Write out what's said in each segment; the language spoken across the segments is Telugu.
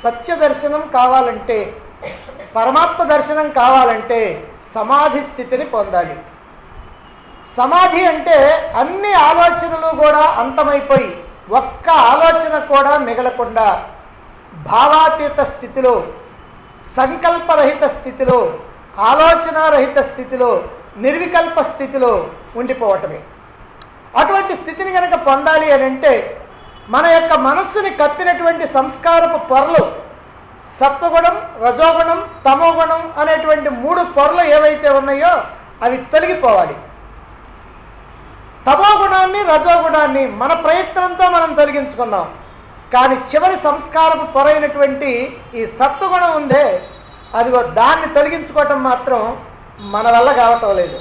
సత్య దర్శనం కావాలంటే పరమాత్మ దర్శనం కావాలంటే సమాధి స్థితిని పొందాలి సమాధి అంటే అన్ని ఆలోచనలు కూడా అంతమైపోయి ఒక్క ఆలోచన కూడా మిగలకుండా భావాతీత స్థితిలో సంకల్పరహిత స్థితిలో ఆలోచనారహిత స్థితిలో నిర్వికల్ప స్థితిలో ఉండిపోవటమే అటువంటి స్థితిని కనుక పొందాలి అని అంటే మన యొక్క మనస్సుని కప్పినటువంటి సంస్కారపు పొరలు సత్వగుణం రజోగుణం తమోగుణం అనేటువంటి మూడు పొరలు ఏవైతే ఉన్నాయో అవి తొలగిపోవాలి తమోగుణాన్ని రజోగుణాన్ని మన ప్రయత్నంతో మనం తొలగించుకున్నాం కానీ చివరి సంస్కారపు పొరైనటువంటి ఈ సత్వగుణం ఉందే అదిగో దాన్ని తొలగించుకోవటం మాత్రం మన వల్ల కావటం లేదు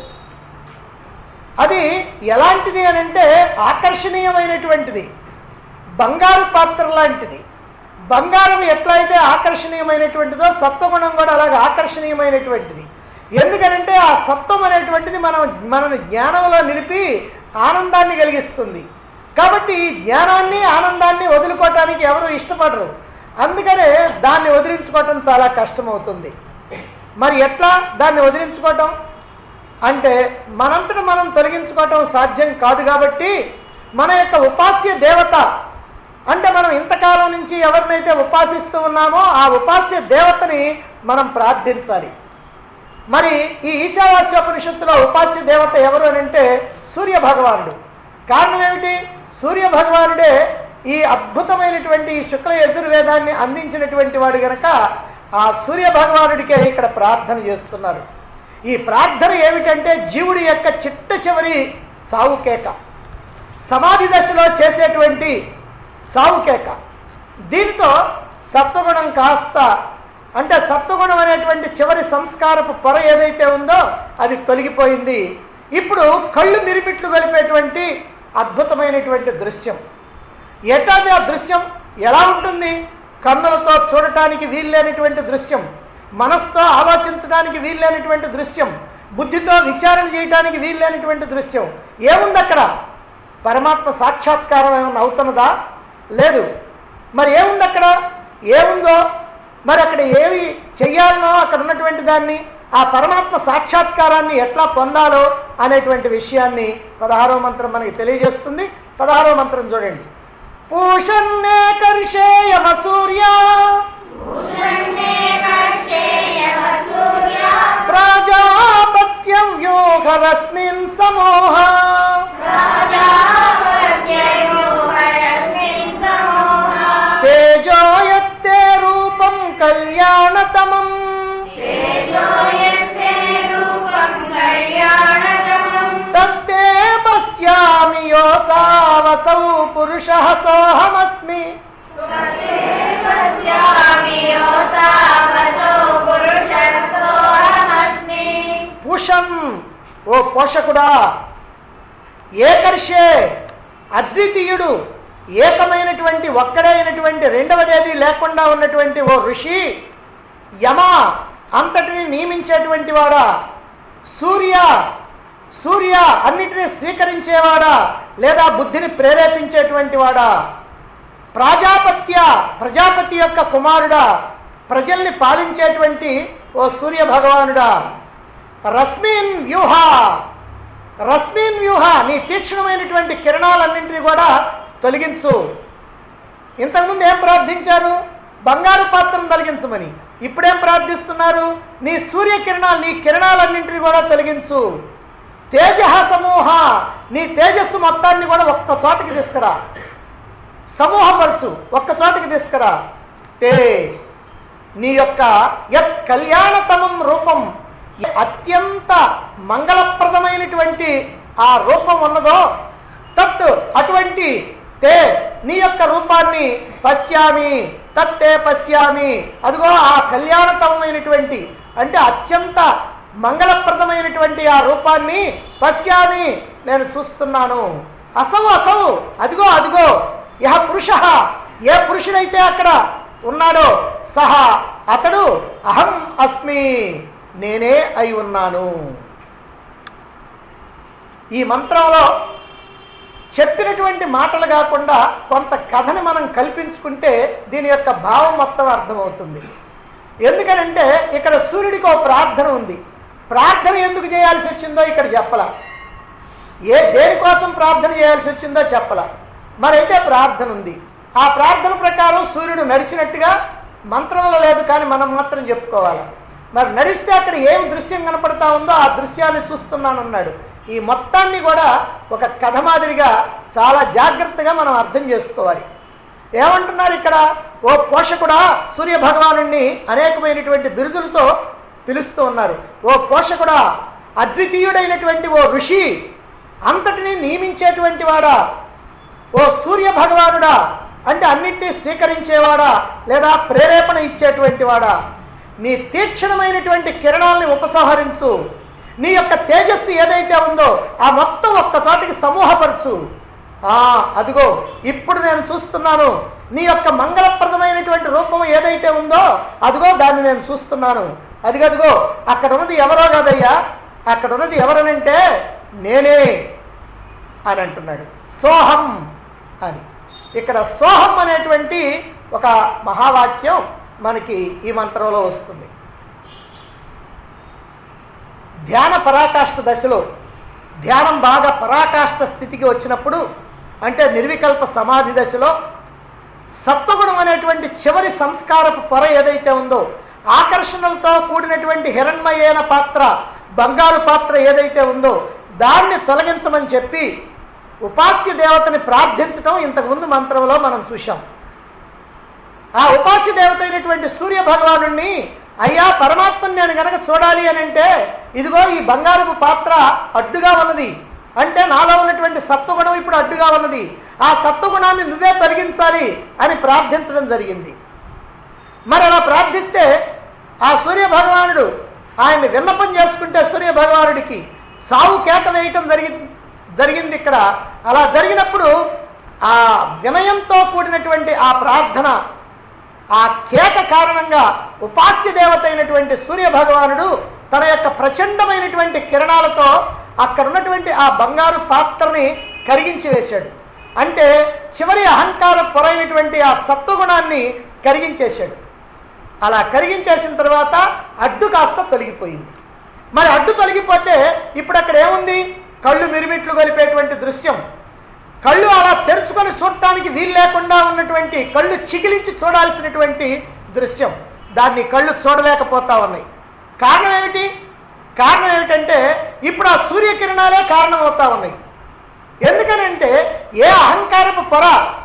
అది ఎలాంటిది అని అంటే ఆకర్షణీయమైనటువంటిది బంగారు పాత్ర లాంటిది బంగారం ఎట్లయితే ఆకర్షణీయమైనటువంటిదో సత్వగుణం కూడా అలాగే ఆకర్షణీయమైనటువంటిది ఎందుకనంటే ఆ సత్వం అనేటువంటిది మనం మనని జ్ఞానంలో నిలిపి ఆనందాన్ని కలిగిస్తుంది కాబట్టి ఈ జ్ఞానాన్ని ఆనందాన్ని వదులుకోవటానికి ఎవరు ఇష్టపడరు అందుకనే దాన్ని వదిలించుకోవటం చాలా కష్టమవుతుంది మరి ఎట్లా దాన్ని వదిలించుకోవటం అంటే మనంతట మనం తొలగించుకోవటం సాధ్యం కాదు కాబట్టి మన యొక్క ఉపాస్య దేవత అంటే మనం ఇంతకాలం నుంచి ఎవరినైతే ఉపాసిస్తూ ఉన్నామో ఆ ఉపాస్య దేవతని మనం ప్రార్థించాలి మరి ఈ ఈశావాస్యోపనిషత్తులో ఉపాస్య దేవత ఎవరు అని అంటే సూర్య భగవానుడు కారణం ఏమిటి సూర్య భగవానుడే ఈ అద్భుతమైనటువంటి ఈ శుక్ల యజుర్వేదాన్ని అందించినటువంటి వాడు గనక ఆ సూర్య భగవానుడికే ఇక్కడ ప్రార్థన చేస్తున్నారు ఈ ప్రార్థన ఏమిటంటే జీవుడి యొక్క చిట్ట చివరి సావుకేక సమాధి దశలో చేసేటువంటి సావుకేక దీనితో సత్వగుణం కాస్త అంటే సత్వగుణం అనేటువంటి చివరి సంస్కారపు పొర ఏదైతే ఉందో అది తొలగిపోయింది ఇప్పుడు కళ్ళు మిరిమిట్లు కలిపేటువంటి అద్భుతమైనటువంటి దృశ్యం ఎటాది ఆ దృశ్యం ఎలా ఉంటుంది కన్నులతో చూడటానికి వీల్లేనటువంటి దృశ్యం మనస్సుతో ఆలోచించడానికి వీల్లేనటువంటి దృశ్యం బుద్ధితో విచారణ చేయడానికి వీల్లేనటువంటి దృశ్యం ఏముంది అక్కడ పరమాత్మ సాక్షాత్కారం ఏమన్నా అవుతున్నదా లేదు మరి ఏముంది అక్కడ ఏముందో మరి అక్కడ ఏమి చెయ్యాలనో అక్కడ ఉన్నటువంటి దాన్ని ఆ పరమాత్మ సాక్షాత్కారాన్ని ఎట్లా పొందాలో అనేటువంటి విషయాన్ని పదహారవ మంత్రం మనకి తెలియజేస్తుంది పదహారవ మంత్రం చూడండి పూషన్నే కర్షేయమ సూర్య ప్రాజాపత్యం యోగరస్మిన్ సమోహ తేజోయత్తే రూపం కళ్యాణతమం తత్తే పశ్యామి యోసావసౌ పురుష సోహమస్మి పూషం ఓ పోషకుడా ఏకర్షే అద్వితీయుడు ఏకమైనటువంటి ఒక్కడైనటువంటి రెండవదేది లేకుండా ఉన్నటువంటి ఓ ఋషి యమ అంతటిని నియమించేటువంటి వాడా సూర్య సూర్య అన్నిటినీ స్వీకరించేవాడా లేదా బుద్ధిని ప్రేరేపించేటువంటి వాడా ప్రాజాపత్య ప్రజాపతి యొక్క కుమారుడా ప్రజల్ని పాలించేటువంటి ఓ సూర్య భగవానుడా రశ్మిన్ వ్యూహ రశ్మిన్ వ్యూహ నీ తీక్షణమైనటువంటి కిరణాలన్నింటినీ కూడా తొలగించు ఇంతకుముందు ఏం ప్రార్థించారు బంగారు పాత్రను తొలగించమని ఇప్పుడేం ప్రార్థిస్తున్నారు నీ సూర్యకిరణాలు నీ కిరణాలన్నింటినీ కూడా తొలగించు తేజ సమూహ నీ తేజస్సు మొత్తాన్ని కూడా ఒక్క చోటకి తీసుకురా సమూహపరచు ఒక్క చోటకి తీసుకురా తే నీ యొక్క యత్ కళ్యాణతమం రూపం అత్యంత మంగళప్రదమైనటువంటి ఆ రూపం ఉన్నదో తత్ అటువంటి తే నీ యొక్క రూపాన్ని పశ్యామి తత్తే పశ్యామి అదిగో ఆ కళ్యాణతమైనటువంటి అంటే అత్యంత మంగళప్రదమైనటువంటి ఆ రూపాన్ని పశ్యామి నేను చూస్తున్నాను అసవు అసవు అదిగో అదిగో యహ పురుష ఏ పురుషుడైతే అక్కడ ఉన్నాడో సహా అతడు అహం అస్మి నేనే అయి ఉన్నాను ఈ మంత్రంలో చెప్పినటువంటి మాటలు కాకుండా కొంత కథని మనం కల్పించుకుంటే దీని యొక్క భావం మొత్తం అర్థమవుతుంది ఎందుకనంటే ఇక్కడ సూర్యుడికి ఒక ప్రార్థన ఉంది ప్రార్థన ఎందుకు చేయాల్సి వచ్చిందో ఇక్కడ చెప్పలా ఏ దేనికోసం ప్రార్థన చేయాల్సి వచ్చిందో చెప్పలా మరైతే ప్రార్థన ఉంది ఆ ప్రార్థన ప్రకారం సూర్యుడు నడిచినట్టుగా మంత్రంలో లేదు కానీ మనం మాత్రం చెప్పుకోవాలి మరి నడిస్తే అక్కడ ఏం దృశ్యం కనపడతా ఉందో ఆ దృశ్యాన్ని చూస్తున్నానన్నాడు ఈ మొత్తాన్ని కూడా ఒక కథ మాదిరిగా చాలా జాగ్రత్తగా మనం అర్థం చేసుకోవాలి ఏమంటున్నారు ఇక్కడ ఓ పోషకుడా సూర్య భగవాను అనేకమైనటువంటి బిరుదులతో పిలుస్తూ ఉన్నారు ఓ పోషకుడా అద్వితీయుడైనటువంటి ఓ ఋషి అంతటిని నియమించేటువంటి వాడా ఓ సూర్య భగవానుడా అంటే అన్నింటినీ స్వీకరించేవాడా లేదా ప్రేరేపణ ఇచ్చేటువంటి వాడా నీ తీక్షణమైనటువంటి కిరణాలని ఉపసంహరించు నీ యొక్క తేజస్సు ఏదైతే ఉందో ఆ మొత్తం ఒక్కసాటికి సమూహపరచు ఆ అదిగో ఇప్పుడు నేను చూస్తున్నాను నీ యొక్క మంగళప్రదమైనటువంటి రూపం ఏదైతే ఉందో అదిగో దాన్ని నేను చూస్తున్నాను అదిగదిగో అక్కడ ఉన్నది ఎవరో కాదయ్యా అక్కడ ఉన్నది ఎవరనంటే నేనే అని అంటున్నాడు సోహం అని ఇక్కడ సోహం అనేటువంటి ఒక మహావాక్యం మనకి ఈ మంత్రంలో వస్తుంది ధ్యాన పరాకాష్ఠ దశలో ధ్యానం బాగా పరాకాష్ఠ స్థితికి వచ్చినప్పుడు అంటే నిర్వికల్ప సమాధి దశలో సత్వగుణం అనేటువంటి చివరి సంస్కారపు పొర ఏదైతే ఉందో ఆకర్షణలతో కూడినటువంటి హిరణ్మయైన పాత్ర బంగారు పాత్ర ఏదైతే ఉందో దాన్ని తొలగించమని చెప్పి ఉపాస్య దేవతని ప్రార్థించడం ఇంతకుముందు మంత్రంలో మనం చూశాం ఆ ఉపాస్య దేవత అయినటువంటి సూర్య భగవాను అయ్యా పరమాత్మని నేను గనక చూడాలి అని అంటే ఇదిగో ఈ బంగారపు పాత్ర అడ్డుగా ఉన్నది అంటే నాలో ఉన్నటువంటి సత్వగుణం ఇప్పుడు అడ్డుగా ఉన్నది ఆ సత్వగుణాన్ని నువ్వే తొలగించాలి అని ప్రార్థించడం జరిగింది మరి అలా ప్రార్థిస్తే ఆ సూర్య భగవానుడు ఆయన్ని విన్నపం చేసుకుంటే సూర్య భగవానుడికి సావు కేక వేయటం జరిగి జరిగింది ఇక్కడ అలా జరిగినప్పుడు ఆ వినయంతో కూడినటువంటి ఆ ప్రార్థన ఆ కేక కారణంగా ఉపాస్య దేవత అయినటువంటి సూర్య భగవానుడు తన యొక్క ప్రచండమైనటువంటి కిరణాలతో అక్కడ ఉన్నటువంటి ఆ బంగారు పాత్రని కరిగించి వేశాడు అంటే చివరి అహంకార పొరైనటువంటి ఆ సత్వగుణాన్ని కరిగించేశాడు అలా కరిగించేసిన తర్వాత అడ్డు కాస్త తొలగిపోయింది మరి అడ్డు తొలగిపోతే ఇప్పుడు అక్కడ ఏముంది కళ్ళు మిరిమిట్లు గొలిపేటువంటి దృశ్యం కళ్ళు అలా తెరుచుకొని చూడటానికి వీలు లేకుండా ఉన్నటువంటి కళ్ళు చిగిలించి చూడాల్సినటువంటి దృశ్యం దాన్ని కళ్ళు చూడలేకపోతా ఉన్నాయి కారణం ఏమిటి కారణం ఏమిటంటే ఇప్పుడు ఆ సూర్యకిరణాలే కారణం అవుతా ఉన్నాయి ఎందుకనంటే ఏ అహంకారపు పొర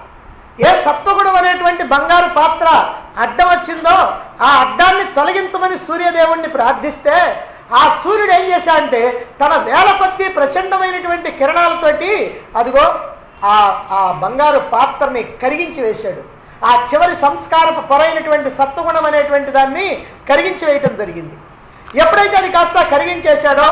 ఏ సత్వగుణం అనేటువంటి బంగారు పాత్ర అడ్డం వచ్చిందో ఆ అడ్డాన్ని తొలగించమని సూర్యదేవుణ్ణి ప్రార్థిస్తే ఆ సూర్యుడు ఏం చేశాడంటే తన వేల కొద్దీ ప్రచండమైనటువంటి కిరణాలతోటి అదిగో ఆ ఆ బంగారు పాత్రని కరిగించి వేశాడు ఆ చివరి సంస్కారపు పొరైనటువంటి సత్వగుణం అనేటువంటి దాన్ని కరిగించి వేయటం జరిగింది ఎప్పుడైతే అది కాస్త కరిగించేశాడో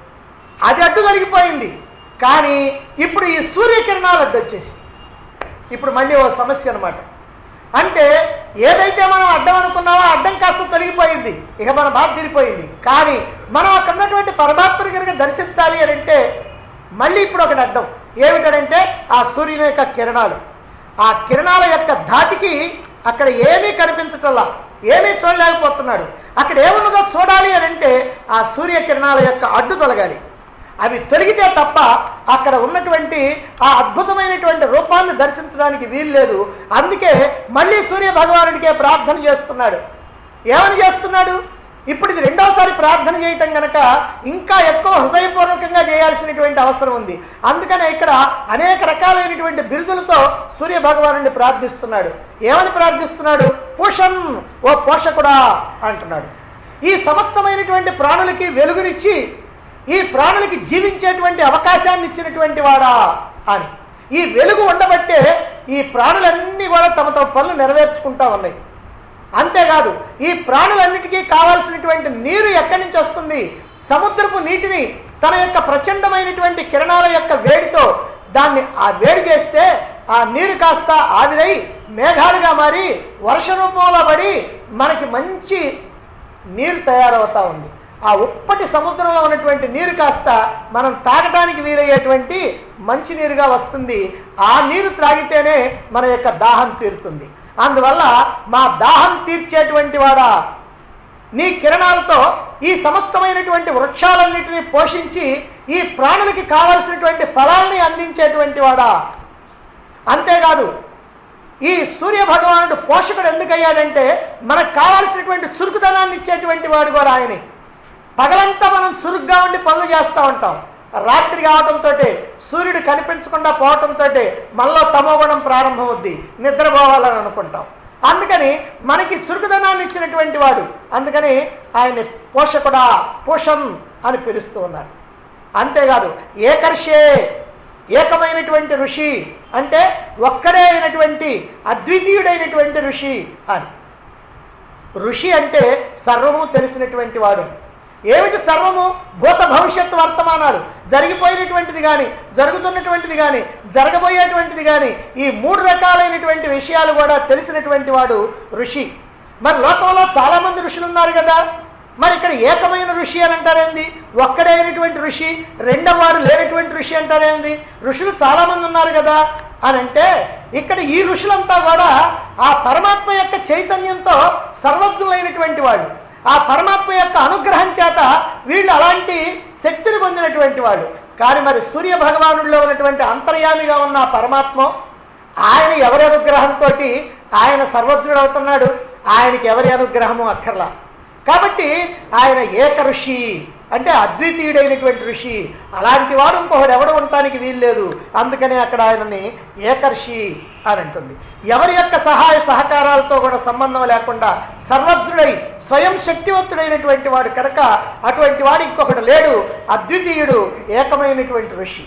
అది అడ్డు తొలగిపోయింది కానీ ఇప్పుడు ఈ సూర్యకిరణాలు అడ్డు వచ్చేసి ఇప్పుడు మళ్ళీ ఓ సమస్య అనమాట అంటే ఏదైతే మనం అడ్డం అనుకున్నామో ఆ అడ్డం కాస్త తొలగిపోయింది ఇక మన బాధ తీరిపోయింది కానీ మనం అక్కడ ఉన్నటువంటి పరమాత్మని కనుక దర్శించాలి అని అంటే మళ్ళీ ఇప్పుడు ఒకటి అడ్డం ఏమిటంటే ఆ సూర్యుని యొక్క కిరణాలు ఆ కిరణాల యొక్క ధాటికి అక్కడ ఏమీ కనిపించటల్లా ఏమీ చూడలేకపోతున్నాడు అక్కడ ఏమున్నదో చూడాలి అని అంటే ఆ సూర్యకిరణాల యొక్క అడ్డు తొలగాలి అవి తొలగితే తప్ప అక్కడ ఉన్నటువంటి ఆ అద్భుతమైనటువంటి రూపాన్ని దర్శించడానికి వీలు లేదు అందుకే మళ్ళీ సూర్య భగవానుడికే ప్రార్థన చేస్తున్నాడు ఏమని చేస్తున్నాడు ఇప్పుడు ఇది రెండోసారి ప్రార్థన చేయటం గనక ఇంకా ఎక్కువ హృదయపూర్వకంగా చేయాల్సినటువంటి అవసరం ఉంది అందుకనే ఇక్కడ అనేక రకాలైనటువంటి బిరుదులతో సూర్య భగవానుడిని ప్రార్థిస్తున్నాడు ఏమని ప్రార్థిస్తున్నాడు పూషన్ ఓ పోషకుడా అంటున్నాడు ఈ సమస్తమైనటువంటి ప్రాణులకి వెలుగునిచ్చి ఈ ప్రాణులకి జీవించేటువంటి అవకాశాన్ని ఇచ్చినటువంటి వాడా అని ఈ వెలుగు ఉండబట్టే ఈ ప్రాణులన్నీ కూడా తమ తమ పనులు నెరవేర్చుకుంటా ఉన్నాయి అంతేకాదు ఈ ప్రాణులన్నిటికీ కావాల్సినటువంటి నీరు ఎక్కడి నుంచి వస్తుంది సముద్రపు నీటిని తన యొక్క ప్రచండమైనటువంటి కిరణాల యొక్క వేడితో దాన్ని ఆ వేడి చేస్తే ఆ నీరు కాస్త ఆవిరై మేఘాలుగా మారి వర్ష రూపంలో పడి మనకి మంచి నీరు తయారవుతా ఉంది ఆ ఉప్పటి సముద్రంలో ఉన్నటువంటి నీరు కాస్త మనం తాగడానికి వీలయ్యేటువంటి మంచి నీరుగా వస్తుంది ఆ నీరు త్రాగితేనే మన యొక్క దాహం తీరుతుంది అందువల్ల మా దాహం తీర్చేటువంటి వాడా నీ కిరణాలతో ఈ సమస్తమైనటువంటి వృక్షాలన్నిటినీ పోషించి ఈ ప్రాణులకి కావలసినటువంటి ఫలాల్ని అందించేటువంటి వాడా అంతేకాదు ఈ సూర్య భగవానుడు పోషకుడు ఎందుకయ్యాడంటే మనకు కావాల్సినటువంటి చురుకుదనాన్ని ఇచ్చేటువంటి వాడు కూడా ఆయనే పగలంతా మనం చురుగ్గా ఉండి పనులు చేస్తూ ఉంటాం రాత్రి కావడంతో సూర్యుడు కనిపించకుండా పోవటంతో మనలో తమోగుణం ప్రారంభమవుద్ది నిద్రపోవాలని అనుకుంటాం అందుకని మనకి చురుకుదనాన్ని ఇచ్చినటువంటి వాడు అందుకని ఆయన పోషకుడా పోషం అని పిలుస్తూ ఉన్నారు అంతేకాదు ఏకర్షే ఏకమైనటువంటి ఋషి అంటే ఒక్కడే అయినటువంటి అద్వితీయుడైనటువంటి ఋషి అని ఋషి అంటే సర్వము తెలిసినటువంటి వాడు ఏమిటి సర్వము భూత భవిష్యత్తు వర్తమానాలు జరిగిపోయినటువంటిది కానీ జరుగుతున్నటువంటిది కానీ జరగబోయేటువంటిది కానీ ఈ మూడు రకాలైనటువంటి విషయాలు కూడా తెలిసినటువంటి వాడు ఋషి మరి లోకంలో చాలా మంది ఋషులు ఉన్నారు కదా మరి ఇక్కడ ఏకమైన ఋషి అని అంటారేంది ఒక్కడే అయినటువంటి ఋషి రెండవ వాడు లేనటువంటి ఋషి అంటారేంది ఋషులు చాలా మంది ఉన్నారు కదా అని అంటే ఇక్కడ ఈ ఋషులంతా కూడా ఆ పరమాత్మ యొక్క చైతన్యంతో సర్వజ్ఞులైనటువంటి వాళ్ళు ఆ పరమాత్మ యొక్క అనుగ్రహం చేత వీళ్ళు అలాంటి శక్తిని పొందినటువంటి వాళ్ళు కానీ మరి సూర్య భగవానుడిలో ఉన్నటువంటి అంతర్యామిగా ఉన్న ఆ పరమాత్మ ఆయన ఎవరి అనుగ్రహంతో ఆయన సర్వజ్ఞుడు అవుతున్నాడు ఆయనకి ఎవరి అనుగ్రహము అక్కర్లా కాబట్టి ఆయన ఏక ఋషి అంటే అద్వితీయుడైనటువంటి ఋషి అలాంటి వాడు ఇంకొకడు ఎవడు ఉండటానికి వీల్లేదు అందుకనే అక్కడ ఆయనని ఏకర్షి అని అంటుంది ఎవరి యొక్క సహాయ సహకారాలతో కూడా సంబంధం లేకుండా సర్వజ్ఞుడై స్వయం శక్తివంతుడైనటువంటి వాడు కనుక అటువంటి వాడు ఇంకొకడు లేడు అద్వితీయుడు ఏకమైనటువంటి ఋషి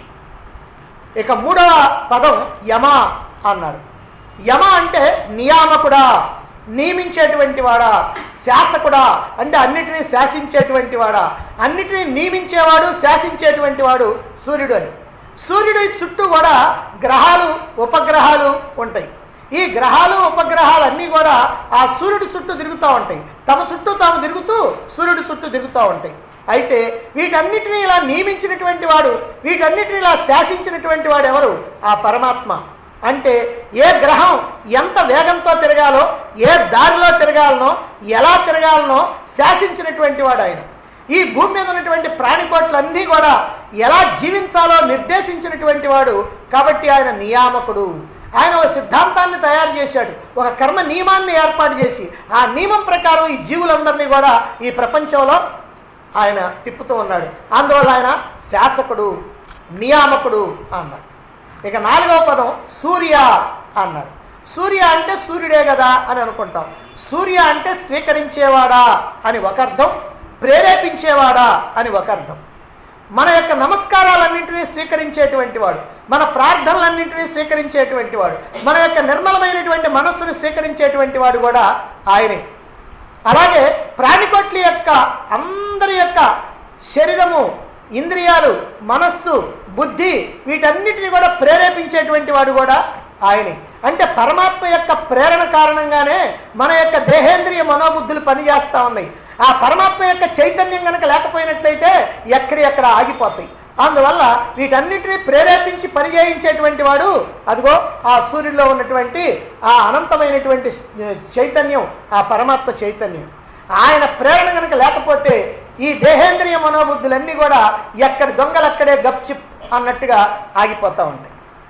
ఇక మూడవ పదం యమ అన్నారు యమ అంటే నియామకుడా నియమించేటువంటి వాడా శాసకుడా అంటే అన్నిటినీ శాసించేటువంటి వాడా అన్నిటినీ నియమించేవాడు శాసించేటువంటి వాడు సూర్యుడు అని సూర్యుడి చుట్టూ కూడా గ్రహాలు ఉపగ్రహాలు ఉంటాయి ఈ గ్రహాలు ఉపగ్రహాలు అన్నీ కూడా ఆ సూర్యుడి చుట్టూ తిరుగుతూ ఉంటాయి తమ చుట్టూ తాము తిరుగుతూ సూర్యుడి చుట్టూ తిరుగుతూ ఉంటాయి అయితే వీటన్నిటినీ ఇలా నియమించినటువంటి వాడు వీటన్నిటిని ఇలా శాసించినటువంటి వాడు ఎవరు ఆ పరమాత్మ అంటే ఏ గ్రహం ఎంత వేగంతో తిరగాలో ఏ దారిలో తిరగాలనో ఎలా తిరగాలనో శాసించినటువంటి వాడు ఆయన ఈ భూమి మీద ఉన్నటువంటి ప్రాణికోట్లన్నీ కూడా ఎలా జీవించాలో నిర్దేశించినటువంటి వాడు కాబట్టి ఆయన నియామకుడు ఆయన ఒక సిద్ధాంతాన్ని తయారు చేశాడు ఒక కర్మ నియమాన్ని ఏర్పాటు చేసి ఆ నియమం ప్రకారం ఈ జీవులందరినీ కూడా ఈ ప్రపంచంలో ఆయన తిప్పుతూ ఉన్నాడు అందువల్ల ఆయన శాసకుడు నియామకుడు అన్నాడు ఇక నాలుగవ పదం సూర్య అన్నారు సూర్య అంటే సూర్యుడే కదా అని అనుకుంటాం సూర్య అంటే స్వీకరించేవాడా అని ఒక అర్థం ప్రేరేపించేవాడా అని ఒక అర్థం మన యొక్క నమస్కారాలన్నింటినీ స్వీకరించేటువంటి వాడు మన ప్రార్థనలన్నింటినీ స్వీకరించేటువంటి వాడు మన యొక్క నిర్మలమైనటువంటి మనస్సును స్వీకరించేటువంటి వాడు కూడా ఆయనే అలాగే ప్రాణికోట్ల యొక్క అందరి యొక్క శరీరము ఇంద్రియాలు మనస్సు బుద్ధి వీటన్నిటిని కూడా ప్రేరేపించేటువంటి వాడు కూడా ఆయనే అంటే పరమాత్మ యొక్క ప్రేరణ కారణంగానే మన యొక్క దేహేంద్రియ మనోబుద్ధులు పనిచేస్తూ ఉన్నాయి ఆ పరమాత్మ యొక్క చైతన్యం కనుక లేకపోయినట్లయితే ఎక్కడి ఎక్కడ ఆగిపోతాయి అందువల్ల వీటన్నిటిని ప్రేరేపించి పనిచేయించేటువంటి వాడు అదిగో ఆ సూర్యుడిలో ఉన్నటువంటి ఆ అనంతమైనటువంటి చైతన్యం ఆ పరమాత్మ చైతన్యం ఆయన ప్రేరణ కనుక లేకపోతే ఈ దేహేంద్రియ మనోబుద్ధులన్నీ కూడా ఎక్కడి దొంగలక్కడే గప్చిప్ అన్నట్టుగా ఆగిపోతూ ఉంటాయి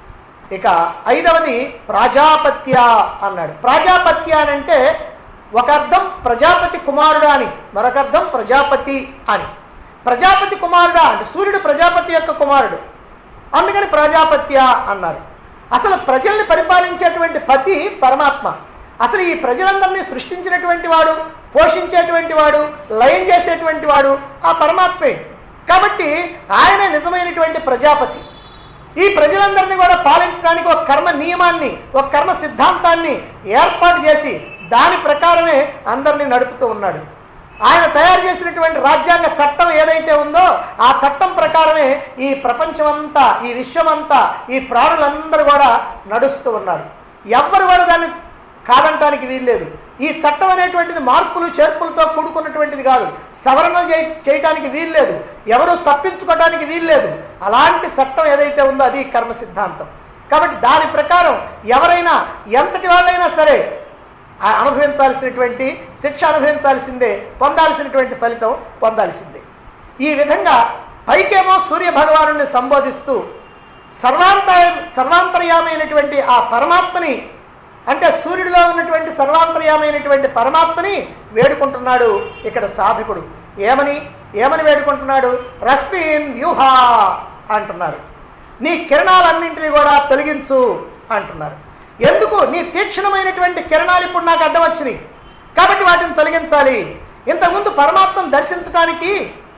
ఇక ఐదవది ప్రాజాపత్య అన్నాడు ప్రాజాపత్య అని అంటే ఒక అర్థం ప్రజాపతి కుమారుడు అని మరొక అర్థం ప్రజాపతి అని ప్రజాపతి కుమారుడా అంటే సూర్యుడు ప్రజాపతి యొక్క కుమారుడు అందుకని ప్రజాపత్య అన్నారు అసలు ప్రజల్ని పరిపాలించేటువంటి పతి పరమాత్మ అసలు ఈ ప్రజలందరినీ సృష్టించినటువంటి వాడు పోషించేటువంటి వాడు లయం చేసేటువంటి వాడు ఆ పరమాత్మే కాబట్టి ఆయన నిజమైనటువంటి ప్రజాపతి ఈ ప్రజలందరినీ కూడా పాలించడానికి ఒక కర్మ నియమాన్ని ఒక కర్మ సిద్ధాంతాన్ని ఏర్పాటు చేసి దాని ప్రకారమే అందరినీ నడుపుతూ ఉన్నాడు ఆయన తయారు చేసినటువంటి రాజ్యాంగ చట్టం ఏదైతే ఉందో ఆ చట్టం ప్రకారమే ఈ ప్రపంచమంతా ఈ విశ్వమంతా ఈ ప్రాణులందరూ కూడా నడుస్తూ ఉన్నారు ఎవ్వరు కూడా దాన్ని కాదంటానికి వీల్లేదు ఈ చట్టం అనేటువంటిది మార్పులు చేర్పులతో కూడుకున్నటువంటిది కాదు సవరణ చేయ- చేయటానికి వీల్లేదు ఎవరు తప్పించుకోవడానికి వీల్లేదు అలాంటి చట్టం ఏదైతే ఉందో అది కర్మ సిద్ధాంతం కాబట్టి దాని ప్రకారం ఎవరైనా ఎంతటి వాళ్ళైనా సరే ఆ అనుభవించాల్సినటువంటి శిక్ష అనుభవించాల్సిందే పొందాల్సినటువంటి ఫలితం పొందాల్సిందే ఈ విధంగా పైకేమో సూర్య భగవాను సంబోధిస్తూ సర్వాంతర సర్వాంతర్యామైనటువంటి ఆ పరమాత్మని అంటే సూర్యుడిలో ఉన్నటువంటి సర్వాంతర్యామైనటువంటి పరమాత్మని వేడుకుంటున్నాడు ఇక్కడ సాధకుడు ఏమని ఏమని వేడుకుంటున్నాడు రశ్మిన్ వ్యూహ అంటున్నారు నీ కిరణాలన్నింటినీ కూడా తొలగించు అంటున్నారు ఎందుకు నీ తీక్షణమైనటువంటి కిరణాలు ఇప్పుడు నాకు అడ్డం వచ్చినాయి కాబట్టి వాటిని తొలగించాలి ఇంతకుముందు పరమాత్మను దర్శించడానికి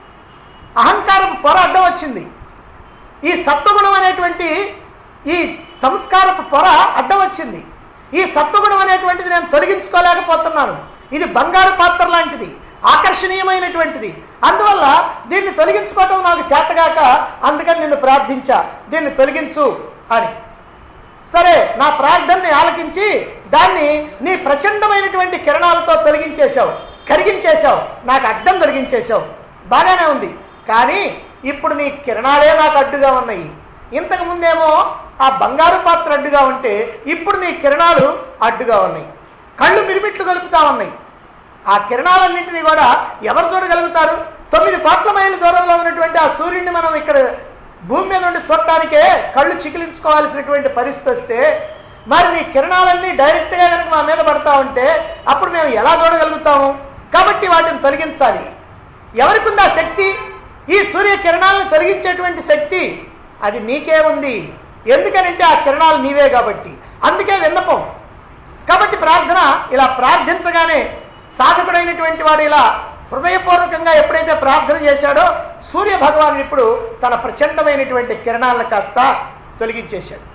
అహంకారం పొర అడ్డం వచ్చింది ఈ సత్వగుణం అనేటువంటి ఈ సంస్కారపు పొర అడ్డం వచ్చింది ఈ సత్వగుణం అనేటువంటిది నేను తొలగించుకోలేకపోతున్నాను ఇది బంగారు పాత్ర లాంటిది ఆకర్షణీయమైనటువంటిది అందువల్ల దీన్ని తొలగించుకోవటం నాకు చేతగాక అందుకని నిన్ను ప్రార్థించా దీన్ని తొలగించు అని సరే నా ప్రార్థనని ఆలకించి దాన్ని నీ ప్రచండమైనటువంటి కిరణాలతో తొలగించేశావు కరిగించేశావు నాకు అడ్డం తొలగించేశావు బాగానే ఉంది కానీ ఇప్పుడు నీ కిరణాలే నాకు అడ్డుగా ఉన్నాయి ఇంతకు ముందేమో ఆ బంగారు పాత్ర అడ్డుగా ఉంటే ఇప్పుడు నీ కిరణాలు అడ్డుగా ఉన్నాయి కళ్ళు మిరిమిట్లు కలుపుతా ఉన్నాయి ఆ కిరణాలన్నింటినీ కూడా ఎవరు చూడగలుగుతారు తొమ్మిది కోట్ల మైళ్ళ దూరంలో ఉన్నటువంటి ఆ సూర్యుడిని మనం ఇక్కడ భూమి మీద ఉండి చూడటానికే కళ్ళు చికిలించుకోవాల్సినటువంటి పరిస్థితి వస్తే మరి నీ కిరణాలన్నీ డైరెక్ట్గా కనుక మా మీద పడతా ఉంటే అప్పుడు మేము ఎలా చూడగలుగుతాము కాబట్టి వాటిని తొలగించాలి ఎవరికి ఉంది ఆ శక్తి ఈ సూర్య కిరణాలను తొలగించేటువంటి శక్తి అది నీకే ఉంది ఎందుకనంటే ఆ కిరణాలు నీవే కాబట్టి అందుకే విన్నపం కాబట్టి ప్రార్థన ఇలా ప్రార్థించగానే సాధకుడైనటువంటి వాడు ఇలా హృదయపూర్వకంగా ఎప్పుడైతే ప్రార్థన చేశాడో సూర్య భగవానుడు ఇప్పుడు తన ప్రచండమైనటువంటి కిరణాలను కాస్త తొలగించేశాడు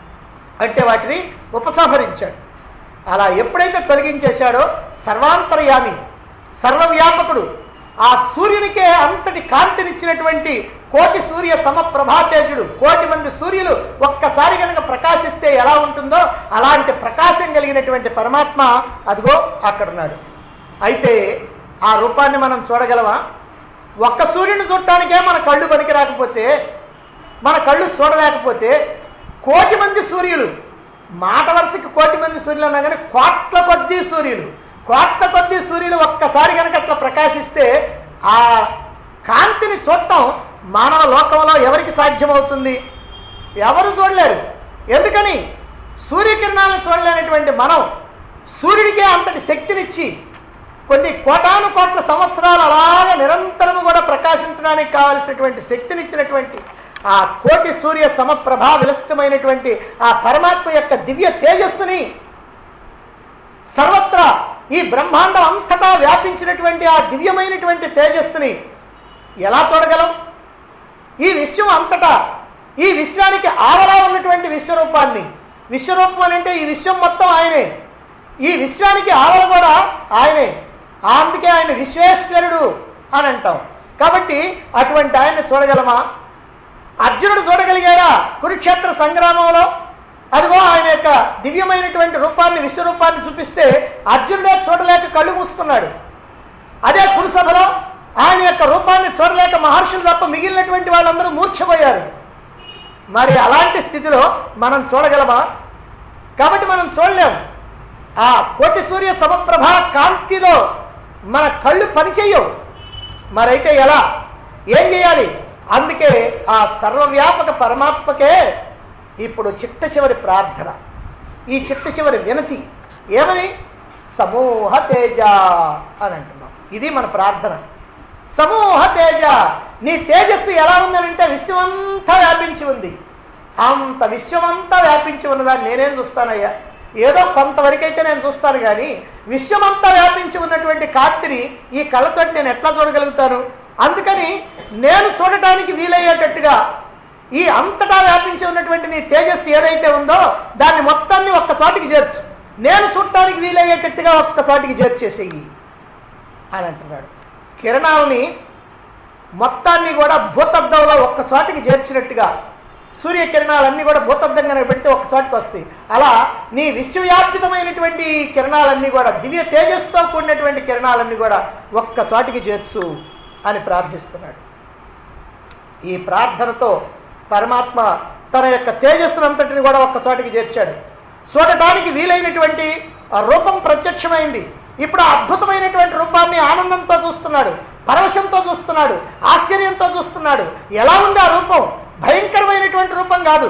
అంటే వాటిని ఉపసంహరించాడు అలా ఎప్పుడైతే తొలగించేశాడో సర్వాంతర్యామి సర్వవ్యాపకుడు ఆ సూర్యునికే అంతటి కాంతినిచ్చినటువంటి కోటి సూర్య సమప్రభాతేజుడు కోటి మంది సూర్యులు ఒక్కసారి కనుక ప్రకాశిస్తే ఎలా ఉంటుందో అలాంటి ప్రకాశం కలిగినటువంటి పరమాత్మ అదిగో అక్కడున్నాడు అయితే ఆ రూపాన్ని మనం చూడగలమా ఒక్క సూర్యుని చూడటానికే మన కళ్ళు పనికి రాకపోతే మన కళ్ళు చూడలేకపోతే కోటి మంది సూర్యులు మాట వరుసకి కోటి మంది సూర్యులు అన్నా కానీ కోట్ల కొద్దీ సూర్యులు కోట్ల కొద్దీ సూర్యులు ఒక్కసారి కనుక అట్లా ప్రకాశిస్తే ఆ కాంతిని చూడటం మానవ లోకంలో ఎవరికి సాధ్యమవుతుంది ఎవరు చూడలేరు ఎందుకని సూర్యకిరణాలను చూడలేనటువంటి మనం సూర్యుడికే అంతటి శక్తినిచ్చి కొన్ని కోటాను కోట్ల సంవత్సరాలు అలాగే నిరంతరము కూడా ప్రకాశించడానికి కావలసినటువంటి శక్తినిచ్చినటువంటి ఆ కోటి సూర్య సమప్రభా విలసితమైనటువంటి ఆ పరమాత్మ యొక్క దివ్య తేజస్సుని సర్వత్రా ఈ బ్రహ్మాండం అంతటా వ్యాపించినటువంటి ఆ దివ్యమైనటువంటి తేజస్సుని ఎలా చూడగలం ఈ విశ్వం అంతటా ఈ విశ్వానికి ఆవలా ఉన్నటువంటి విశ్వరూపాన్ని విశ్వరూపం అని అంటే ఈ విశ్వం మొత్తం ఆయనే ఈ విశ్వానికి ఆవల కూడా ఆయనే అందుకే ఆయన విశ్వేశ్వరుడు అని అంటాం కాబట్టి అటువంటి ఆయన్ని చూడగలమా అర్జునుడు చూడగలిగాడా కురుక్షేత్ర సంగ్రామంలో అదిగో ఆయన యొక్క దివ్యమైనటువంటి రూపాన్ని విశ్వరూపాన్ని చూపిస్తే అర్జునుడే చూడలేక కళ్ళు మూసుకున్నాడు అదే కురుసభలో ఆయన యొక్క రూపాన్ని చూడలేక మహర్షులు తప్ప మిగిలినటువంటి వాళ్ళందరూ మూర్ఛపోయారు మరి అలాంటి స్థితిలో మనం చూడగలమా కాబట్టి మనం చూడలేము ఆ కోటి సూర్య సమప్రభ కాంతిలో మన కళ్ళు పనిచేయవు మరైతే ఎలా ఏం చేయాలి అందుకే ఆ సర్వవ్యాపక పరమాత్మకే ఇప్పుడు చిట్ట చివరి ప్రార్థన ఈ చిట్ట చివరి వినతి ఏమని సమూహ తేజ అని అంటున్నాం ఇది మన ప్రార్థన సమూహ తేజ నీ తేజస్సు ఎలా ఉందనంటే విశ్వమంతా వ్యాపించి ఉంది అంత విశ్వమంతా వ్యాపించి ఉన్నదాన్ని నేనేం చూస్తానయ్యా ఏదో కొంతవరకైతే నేను చూస్తాను కానీ విశ్వమంతా వ్యాపించి ఉన్నటువంటి కాంతిని ఈ కళ్ళతోటి నేను ఎట్లా చూడగలుగుతాను అందుకని నేను చూడటానికి వీలయ్యేటట్టుగా ఈ అంతటా వ్యాపించి ఉన్నటువంటి నీ తేజస్సు ఏదైతే ఉందో దాన్ని మొత్తాన్ని ఒక్క చోటికి చేర్చు నేను చూడటానికి వీలయ్యేటట్టుగా ఒక్క చోటికి చేర్చేసేయి అని అంటున్నాడు కిరణాలని మొత్తాన్ని కూడా భూతద్దంలో ఒక్క చోటికి చేర్చినట్టుగా సూర్యకిరణాలన్నీ కూడా భూతద్దంగా పెడితే ఒక చోటుకు వస్తాయి అలా నీ విశ్వవ్యాపితమైనటువంటి ఈ కిరణాలన్నీ కూడా దివ్య తేజస్సుతో కూడినటువంటి కిరణాలన్నీ కూడా ఒక్క చోటికి చేర్చు అని ప్రార్థిస్తున్నాడు ఈ ప్రార్థనతో పరమాత్మ తన యొక్క తేజస్సునంతటిని కూడా ఒక్క చోటికి చేర్చాడు చూడటానికి వీలైనటువంటి ఆ రూపం ప్రత్యక్షమైంది ఇప్పుడు ఆ అద్భుతమైనటువంటి రూపాన్ని ఆనందంతో చూస్తున్నాడు పరవశంతో చూస్తున్నాడు ఆశ్చర్యంతో చూస్తున్నాడు ఎలా ఉంది ఆ రూపం భయంకరమైనటువంటి రూపం కాదు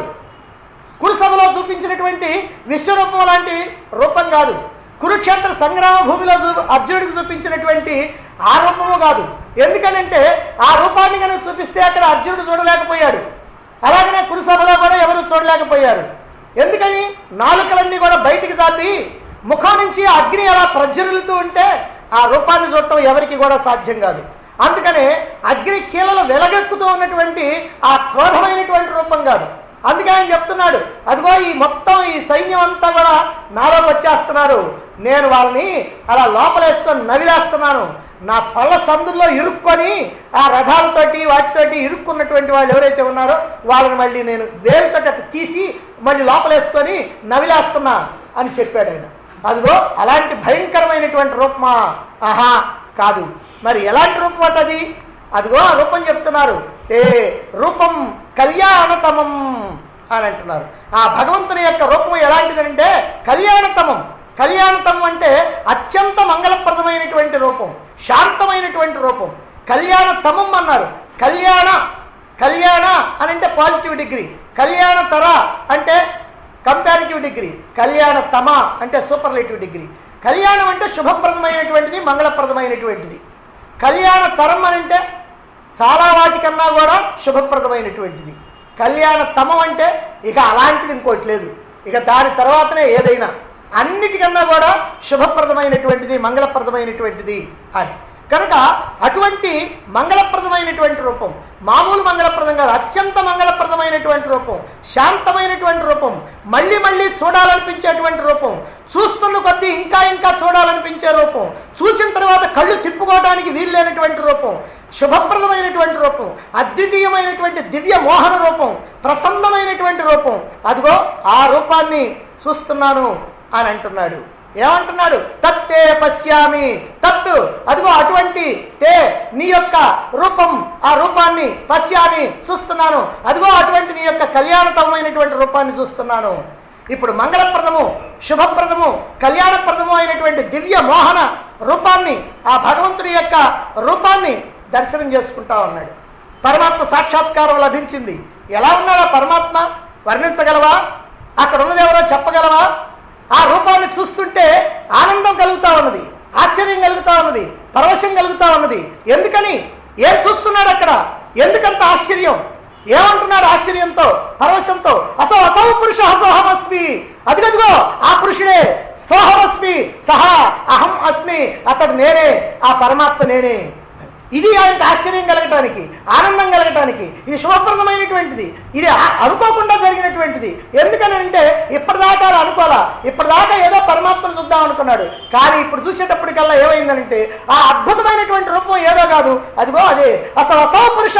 కురుసభలో చూపించినటువంటి విశ్వరూపం లాంటి రూపం కాదు కురుక్షేత్ర సంగ్రామ భూమిలో చూ అర్జునుడికి చూపించినటువంటి ఆ రూపము కాదు ఎందుకనంటే ఆ రూపాన్ని కనుక చూపిస్తే అక్కడ అర్జునుడు చూడలేకపోయాడు అలాగనే కురుసభలో కూడా ఎవరు చూడలేకపోయారు ఎందుకని నాలుకలన్నీ కూడా బయటికి చాపి ముఖం నుంచి అగ్ని అలా ప్రజ్వరులుతూ ఉంటే ఆ రూపాన్ని చూడటం ఎవరికి కూడా సాధ్యం కాదు అందుకనే అగ్ని కీలలు వెలగెక్కుతూ ఉన్నటువంటి ఆ క్రోధమైనటువంటి రూపం కాదు అందుకే ఆయన చెప్తున్నాడు అదిగో ఈ మొత్తం ఈ సైన్యం అంతా కూడా నాలోకి వచ్చేస్తున్నారు నేను వాళ్ళని అలా లోపలేసుకొని నవిలేస్తున్నాను నా పళ్ళ సందుల్లో ఇరుక్కొని ఆ రథాలతోటి వాటితోటి ఇరుక్కున్నటువంటి వాళ్ళు ఎవరైతే ఉన్నారో వాళ్ళని మళ్ళీ నేను వేలుతో అట్ట తీసి మళ్ళీ లోపలేసుకొని నవిలేస్తున్నా అని చెప్పాడు ఆయన అదిగో అలాంటి భయంకరమైనటువంటి రూపమా ఆహా కాదు మరి ఎలాంటి రూపం అటది అదిగో ఆ రూపం చెప్తున్నారు ఏ రూపం కళ్యాణతమం అని అంటున్నారు ఆ భగవంతుని యొక్క రూపం ఎలాంటిదంటే కళ్యాణతమం కళ్యాణతమం అంటే అత్యంత మంగళప్రదమైనటువంటి రూపం శాంతమైనటువంటి రూపం కళ్యాణతమం అన్నారు కళ్యాణ కళ్యాణ అని అంటే పాజిటివ్ డిగ్రీ కళ్యాణ తర అంటే కంపారిటివ్ డిగ్రీ కళ్యాణ తమ అంటే సూపర్లేటివ్ డిగ్రీ కళ్యాణం అంటే శుభప్రదమైనటువంటిది మంగళప్రదమైనటువంటిది కళ్యాణ తరం అని అంటే చాలా వాటికన్నా కూడా శుభప్రదమైనటువంటిది కళ్యాణ తమం అంటే ఇక అలాంటిది ఇంకోటి లేదు ఇక దాని తర్వాతనే ఏదైనా అన్నిటికన్నా కూడా శుభప్రదమైనటువంటిది మంగళప్రదమైనటువంటిది అని కనుక అటువంటి మంగళప్రదమైనటువంటి రూపం మామూలు మంగళప్రదం కాదు అత్యంత మంగళప్రదమైనటువంటి రూపం శాంతమైనటువంటి రూపం మళ్ళీ మళ్ళీ చూడాలనిపించేటువంటి రూపం చూస్తున్న కొద్దీ ఇంకా ఇంకా చూడాలనిపించే రూపం చూసిన తర్వాత కళ్ళు తిప్పుకోవడానికి వీల్లేనటువంటి రూపం శుభప్రదమైనటువంటి రూపం అద్వితీయమైనటువంటి దివ్య మోహన రూపం ప్రసన్నమైనటువంటి రూపం అదిగో ఆ రూపాన్ని చూస్తున్నాను అని అంటున్నాడు ఏమంటున్నాడు తత్తే పశ్యామి తత్తు అదిగో అటువంటి తే నీ యొక్క రూపం ఆ రూపాన్ని పశ్యామి చూస్తున్నాను అదిగో అటువంటి నీ యొక్క కళ్యాణతమైనటువంటి రూపాన్ని చూస్తున్నాను ఇప్పుడు మంగళప్రదము శుభప్రదము కళ్యాణప్రదము అయినటువంటి దివ్య మోహన రూపాన్ని ఆ భగవంతుడి యొక్క రూపాన్ని దర్శనం చేసుకుంటా ఉన్నాడు పరమాత్మ సాక్షాత్కారం లభించింది ఎలా ఉన్నాడా పరమాత్మ వర్ణించగలవా అక్కడ ఉన్నది ఎవరో చెప్పగలవా ఆ రూపాన్ని చూస్తుంటే ఆనందం కలుగుతా ఉన్నది ఆశ్చర్యం కలుగుతా ఉన్నది పరవశం కలుగుతా ఉన్నది ఎందుకని ఏం చూస్తున్నాడు అక్కడ ఎందుకంత ఆశ్చర్యం ఏమంటున్నాడు ఆశ్చర్యంతో పరవశంతో అసో అసౌ పురుష సోహమస్మి అదిగదిగో ఆ పురుషుడే సోహమస్మి సహా అహం అస్మి అతడు నేనే ఆ పరమాత్మ నేనే ఇది ఆయనకు ఆశ్చర్యం కలగటానికి ఆనందం కలగటానికి ఇది శుభప్రదమైనటువంటిది ఇది ఆ- అనుకోకుండా జరిగినటువంటిది ఎందుకని అంటే ఇప్పటిదాకా అలా అనుకోవాలా ఇప్పటిదాకా ఏదో పరమాత్మను చూద్దాం అనుకున్నాడు కానీ ఇప్పుడు చూసేటప్పటికల్లా ఏమైందనంటే ఆ అద్భుతమైనటువంటి రూపం ఏదో కాదు అదిగో అదే అసలు అసౌ పురుష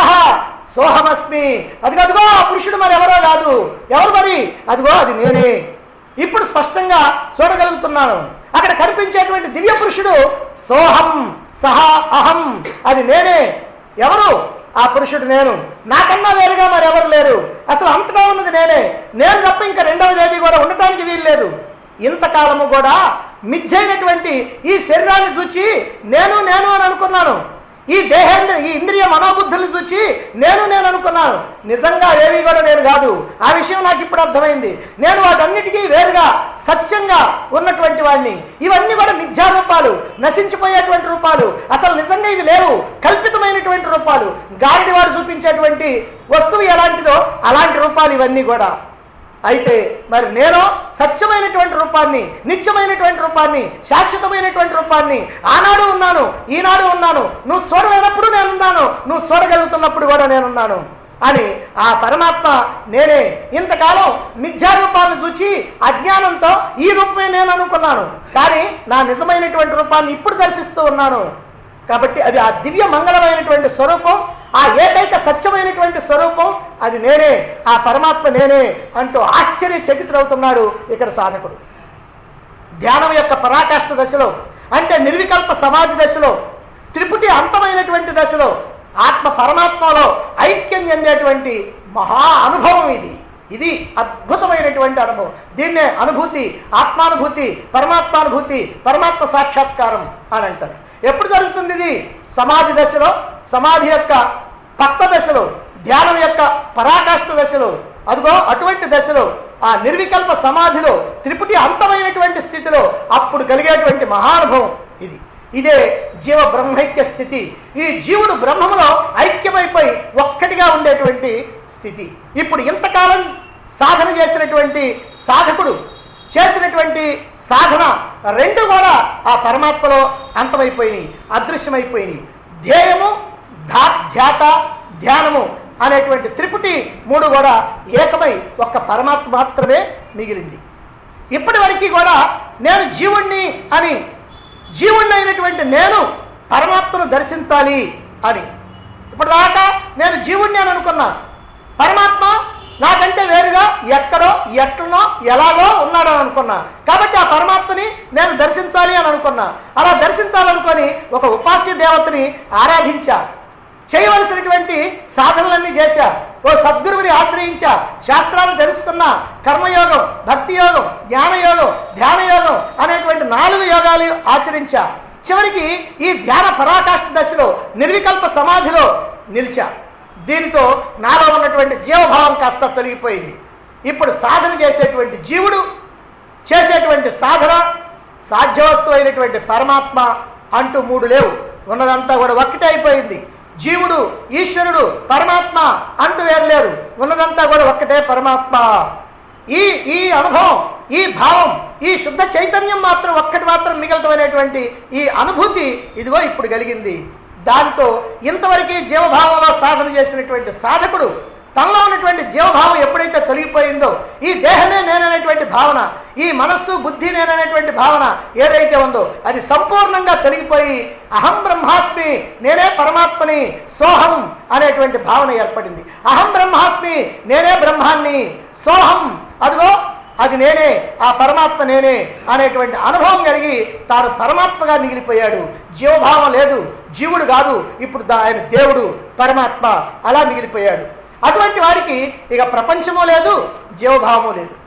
సోహమస్మి అదిగో అదిగో ఆ పురుషుడు మరి ఎవరో కాదు ఎవరు మరి అదిగో అది నేనే ఇప్పుడు స్పష్టంగా చూడగలుగుతున్నాను అక్కడ కనిపించేటువంటి దివ్య పురుషుడు సోహం సహా అహం అది నేనే ఎవరు ఆ పురుషుడు నేను నాకన్నా వేరుగా మరి ఎవరు లేరు అసలు అంతగా ఉన్నది నేనే నేను తప్ప ఇంకా రెండవది ఏది కూడా ఉండటానికి వీలు లేదు ఇంతకాలము కూడా మిథ్యైనటువంటి ఈ శరీరాన్ని చూచి నేను నేను అని అనుకున్నాను ఈ దేహాన్ని ఈ ఇంద్రియ మనోబుద్ధులు చూచి నేను నేను అనుకున్నాను నిజంగా ఏవి కూడా నేను కాదు ఆ విషయం నాకు ఇప్పుడు అర్థమైంది నేను వాటన్నిటికీ వేరుగా సత్యంగా ఉన్నటువంటి వాడిని ఇవన్నీ కూడా మిథ్యా రూపాలు నశించిపోయేటువంటి రూపాలు అసలు నిజంగా ఇవి లేవు కల్పితమైనటువంటి రూపాలు గారిడి వారు చూపించేటువంటి వస్తువు ఎలాంటిదో అలాంటి రూపాలు ఇవన్నీ కూడా అయితే మరి నేను సత్యమైనటువంటి రూపాన్ని నిత్యమైనటువంటి రూపాన్ని శాశ్వతమైనటువంటి రూపాన్ని ఆనాడు ఉన్నాను ఈనాడు ఉన్నాను నువ్వు చూడలేనప్పుడు నేనున్నాను నువ్వు చూడగలుగుతున్నప్పుడు కూడా నేనున్నాను అని ఆ పరమాత్మ నేనే ఇంతకాలం మిథ్యా రూపాన్ని చూచి అజ్ఞానంతో ఈ రూపమే నేను అనుకున్నాను కానీ నా నిజమైనటువంటి రూపాన్ని ఇప్పుడు దర్శిస్తూ ఉన్నాను కాబట్టి అది ఆ దివ్య మంగళమైనటువంటి స్వరూపం ఆ ఏకైక సత్యమైనటువంటి స్వరూపం అది నేనే ఆ పరమాత్మ నేనే అంటూ ఆశ్చర్యచకితుడవుతున్నాడు ఇక్కడ సాధకుడు ధ్యానం యొక్క పరాకాష్ఠ దశలో అంటే నిర్వికల్ప సమాధి దశలో త్రిపుటి అంతమైనటువంటి దశలో ఆత్మ పరమాత్మలో ఐక్యం చెందేటువంటి మహా అనుభవం ఇది ఇది అద్భుతమైనటువంటి అనుభవం దీన్నే అనుభూతి ఆత్మానుభూతి పరమాత్మానుభూతి పరమాత్మ సాక్షాత్కారం అని అంటారు ఎప్పుడు జరుగుతుంది ఇది సమాధి దశలో సమాధి యొక్క పక్వ దశలో ధ్యానం యొక్క పరాకాష్ఠ దశలో అదిగో అటువంటి దశలో ఆ నిర్వికల్ప సమాధిలో త్రిపుటి అంతమైనటువంటి స్థితిలో అప్పుడు కలిగేటువంటి మహానుభవం ఇది ఇదే జీవ బ్రహ్మైక్య స్థితి ఈ జీవుడు బ్రహ్మములో ఐక్యమైపోయి ఒక్కటిగా ఉండేటువంటి స్థితి ఇప్పుడు ఇంతకాలం సాధన చేసినటువంటి సాధకుడు చేసినటువంటి సాధన రెండు కూడా ఆ పరమాత్మలో అంతమైపోయినాయి అదృశ్యమైపోయినాయి ధ్యేయము ధా ధ్యాత ధ్యానము అనేటువంటి త్రిపుటి మూడు కూడా ఏకమై ఒక్క పరమాత్మ మాత్రమే మిగిలింది ఇప్పటి వరకు కూడా నేను జీవుణ్ణి అని జీవుణ్ణి అయినటువంటి నేను పరమాత్మను దర్శించాలి అని ఇప్పుడు దాకా నేను జీవుణ్ణి అని అనుకున్నా పరమాత్మ నాకంటే వేరుగా ఎక్కడో ఎట్లనో ఎలాగో ఉన్నాడు అని అనుకున్నా కాబట్టి ఆ పరమాత్మని నేను దర్శించాలి అని అనుకున్నా అలా దర్శించాలనుకొని ఒక ఉపాస్య దేవతని ఆరాధించా చేయవలసినటువంటి సాధనలన్నీ చేశా ఓ సద్గురువుని ఆశ్రయించా శాస్త్రాలు తెలుసుకున్నా కర్మయోగం భక్తి యోగం జ్ఞానయోగం ధ్యాన యోగం అనేటువంటి నాలుగు యోగాలు ఆచరించా చివరికి ఈ ధ్యాన పరాకాష్ఠ దశలో నిర్వికల్ప సమాధిలో నిలిచా దీనితో నాలో ఉన్నటువంటి జీవభావం కాస్త తొలగిపోయింది ఇప్పుడు సాధన చేసేటువంటి జీవుడు చేసేటువంటి సాధన సాధ్యవస్తు అయినటువంటి పరమాత్మ అంటూ మూడు లేవు ఉన్నదంతా కూడా ఒక్కటే అయిపోయింది జీవుడు ఈశ్వరుడు పరమాత్మ అంటూ వేరు లేరు ఉన్నదంతా కూడా ఒక్కటే పరమాత్మ ఈ ఈ అనుభవం ఈ భావం ఈ శుద్ధ చైతన్యం మాత్రం ఒక్కటి మాత్రం మిగలటం అనేటువంటి ఈ అనుభూతి ఇదిగో ఇప్పుడు కలిగింది దాంతో ఇంతవరకు జీవభావంలో సాధన చేసినటువంటి సాధకుడు తనలో ఉన్నటువంటి జీవభావం ఎప్పుడైతే తొలగిపోయిందో ఈ దేహమే నేననేటువంటి భావన ఈ మనస్సు బుద్ధి నేననేటువంటి భావన ఏదైతే ఉందో అది సంపూర్ణంగా తొలగిపోయి అహం బ్రహ్మాస్మి నేనే పరమాత్మని సోహం అనేటువంటి భావన ఏర్పడింది అహం బ్రహ్మాస్మి నేనే బ్రహ్మాన్ని సోహం అదిగో అది నేనే ఆ పరమాత్మ నేనే అనేటువంటి అనుభవం కలిగి తాను పరమాత్మగా మిగిలిపోయాడు జీవభావం లేదు జీవుడు కాదు ఇప్పుడు దా- ఆయన దేవుడు పరమాత్మ అలా మిగిలిపోయాడు అటువంటి వాడికి ఇక ప్రపంచము లేదు జీవభావము లేదు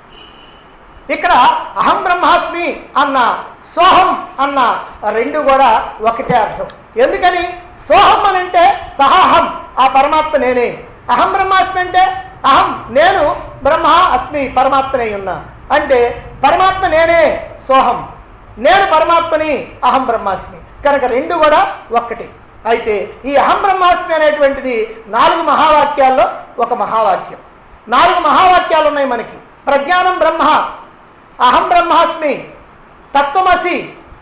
ఇక్కడ అహం బ్రహ్మాస్మి అన్న సోహం అన్న రెండు కూడా ఒకటే అర్థం ఎందుకని సోహం అని అంటే సహాహం ఆ పరమాత్మ నేనే అహం బ్రహ్మాస్మి అంటే అహం నేను బ్రహ్మ అస్మి పరమాత్మనే ఉన్నా అంటే పరమాత్మ నేనే సోహం నేను పరమాత్మని అహం బ్రహ్మాస్మి కనుక రెండు కూడా ఒక్కటే అయితే ఈ అహం బ్రహ్మాస్మి అనేటువంటిది నాలుగు మహావాక్యాల్లో ఒక మహావాక్యం నాలుగు మహావాక్యాలు ఉన్నాయి మనకి ప్రజ్ఞానం బ్రహ్మ అహం బ్రహ్మాస్మి తత్వమసి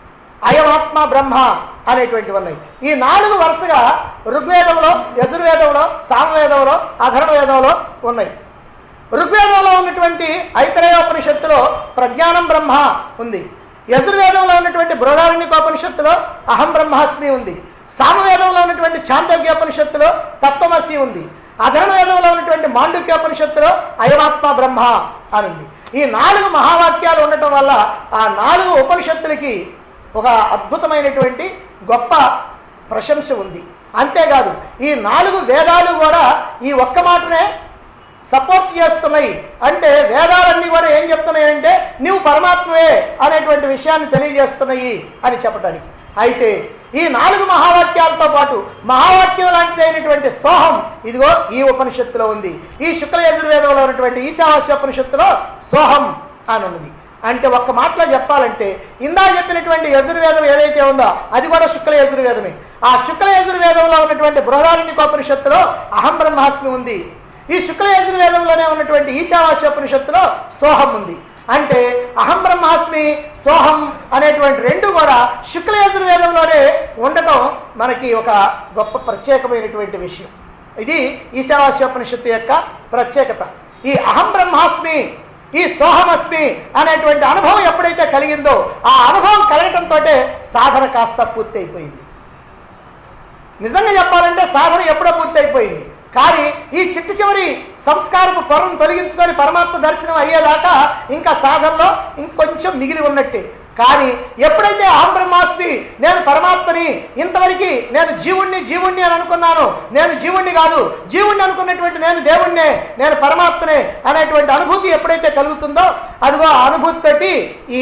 అయమాత్మ బ్రహ్మ అనేటువంటివి ఉన్నాయి ఈ నాలుగు వరుసగా ఋగ్వేదంలో యజుర్వేదంలో సామవేదంలో అధర్వవేదంలో ఉన్నాయి ఋగ్వేదంలో ఉన్నటువంటి ఐతరేయోపనిషత్తులో ప్రజ్ఞానం బ్రహ్మ ఉంది యజుర్వేదంలో ఉన్నటువంటి బృహదారణ్యకోపనిషత్తులో అహం బ్రహ్మాస్మి ఉంది సామవేదంలో ఉన్నటువంటి చాందోగ్యోపనిషత్తులో తత్వమసి ఉంది అధర్వవేదంలో ఉన్నటువంటి మాండుక్యోపనిషత్తులో అయమాత్మ బ్రహ్మ అని ఉంది ఈ నాలుగు మహావాక్యాలు ఉండటం వల్ల ఆ నాలుగు ఉపనిషత్తులకి ఒక అద్భుతమైనటువంటి గొప్ప ప్రశంస ఉంది అంతేకాదు ఈ నాలుగు వేదాలు కూడా ఈ ఒక్క మాటనే సపోర్ట్ చేస్తున్నాయి అంటే వేదాలన్నీ కూడా ఏం చెప్తున్నాయి అంటే నువ్వు పరమాత్మవే అనేటువంటి విషయాన్ని తెలియజేస్తున్నాయి అని చెప్పడానికి అయితే ఈ నాలుగు మహావాక్యాలతో పాటు మహావాక్యం లాంటిదైనటువంటి సోహం ఇదిగో ఈ ఉపనిషత్తులో ఉంది ఈ శుక్ల యజుర్వేదంలో ఉన్నటువంటి ఈశావాస్యోపనిషత్తులో సోహం అని ఉన్నది అంటే ఒక్క మాటలో చెప్పాలంటే ఇందా చెప్పినటువంటి యజుర్వేదం ఏదైతే ఉందో అది కూడా శుక్ల యజుర్వేదమే ఆ శుక్ల యజుర్వేదంలో ఉన్నటువంటి బృహదారణ్యకోపనిషత్తులో అహం బ్రహ్మాస్మి ఉంది ఈ శుక్ల యజుర్వేదంలోనే ఉన్నటువంటి ఈశావాస్యోపనిషత్తులో సోహం ఉంది అంటే అహం బ్రహ్మాస్మి సోహం అనేటువంటి రెండు కూడా శుక్ల యజుర్వేదంలోనే ఉండటం మనకి ఒక గొప్ప ప్రత్యేకమైనటువంటి విషయం ఇది ఈశావాస్యోపనిషత్తు యొక్క ప్రత్యేకత ఈ అహం బ్రహ్మాస్మి ఈ సోహమస్మి అనేటువంటి అనుభవం ఎప్పుడైతే కలిగిందో ఆ అనుభవం కలగటంతో సాధన కాస్త పూర్తి అయిపోయింది నిజంగా చెప్పాలంటే సాధన ఎప్పుడో పూర్తయిపోయింది కానీ ఈ చిట్టు చివరి సంస్కారపు పొరను తొలగించుకొని పరమాత్మ దర్శనం అయ్యేదాకా ఇంకా సాధనలో ఇంకొంచెం మిగిలి ఉన్నట్టే కానీ ఎప్పుడైతే ఆం బ్రహ్మాస్మి నేను పరమాత్మని ఇంతవరకు నేను జీవుణ్ణి జీవుణ్ణి అని అనుకున్నాను నేను జీవుణ్ణి కాదు జీవుణ్ణి అనుకున్నటువంటి నేను దేవుణ్ణే నేను పరమాత్మనే అనేటువంటి అనుభూతి ఎప్పుడైతే కలుగుతుందో అదిగో ఆ అనుభూతితోటి ఈ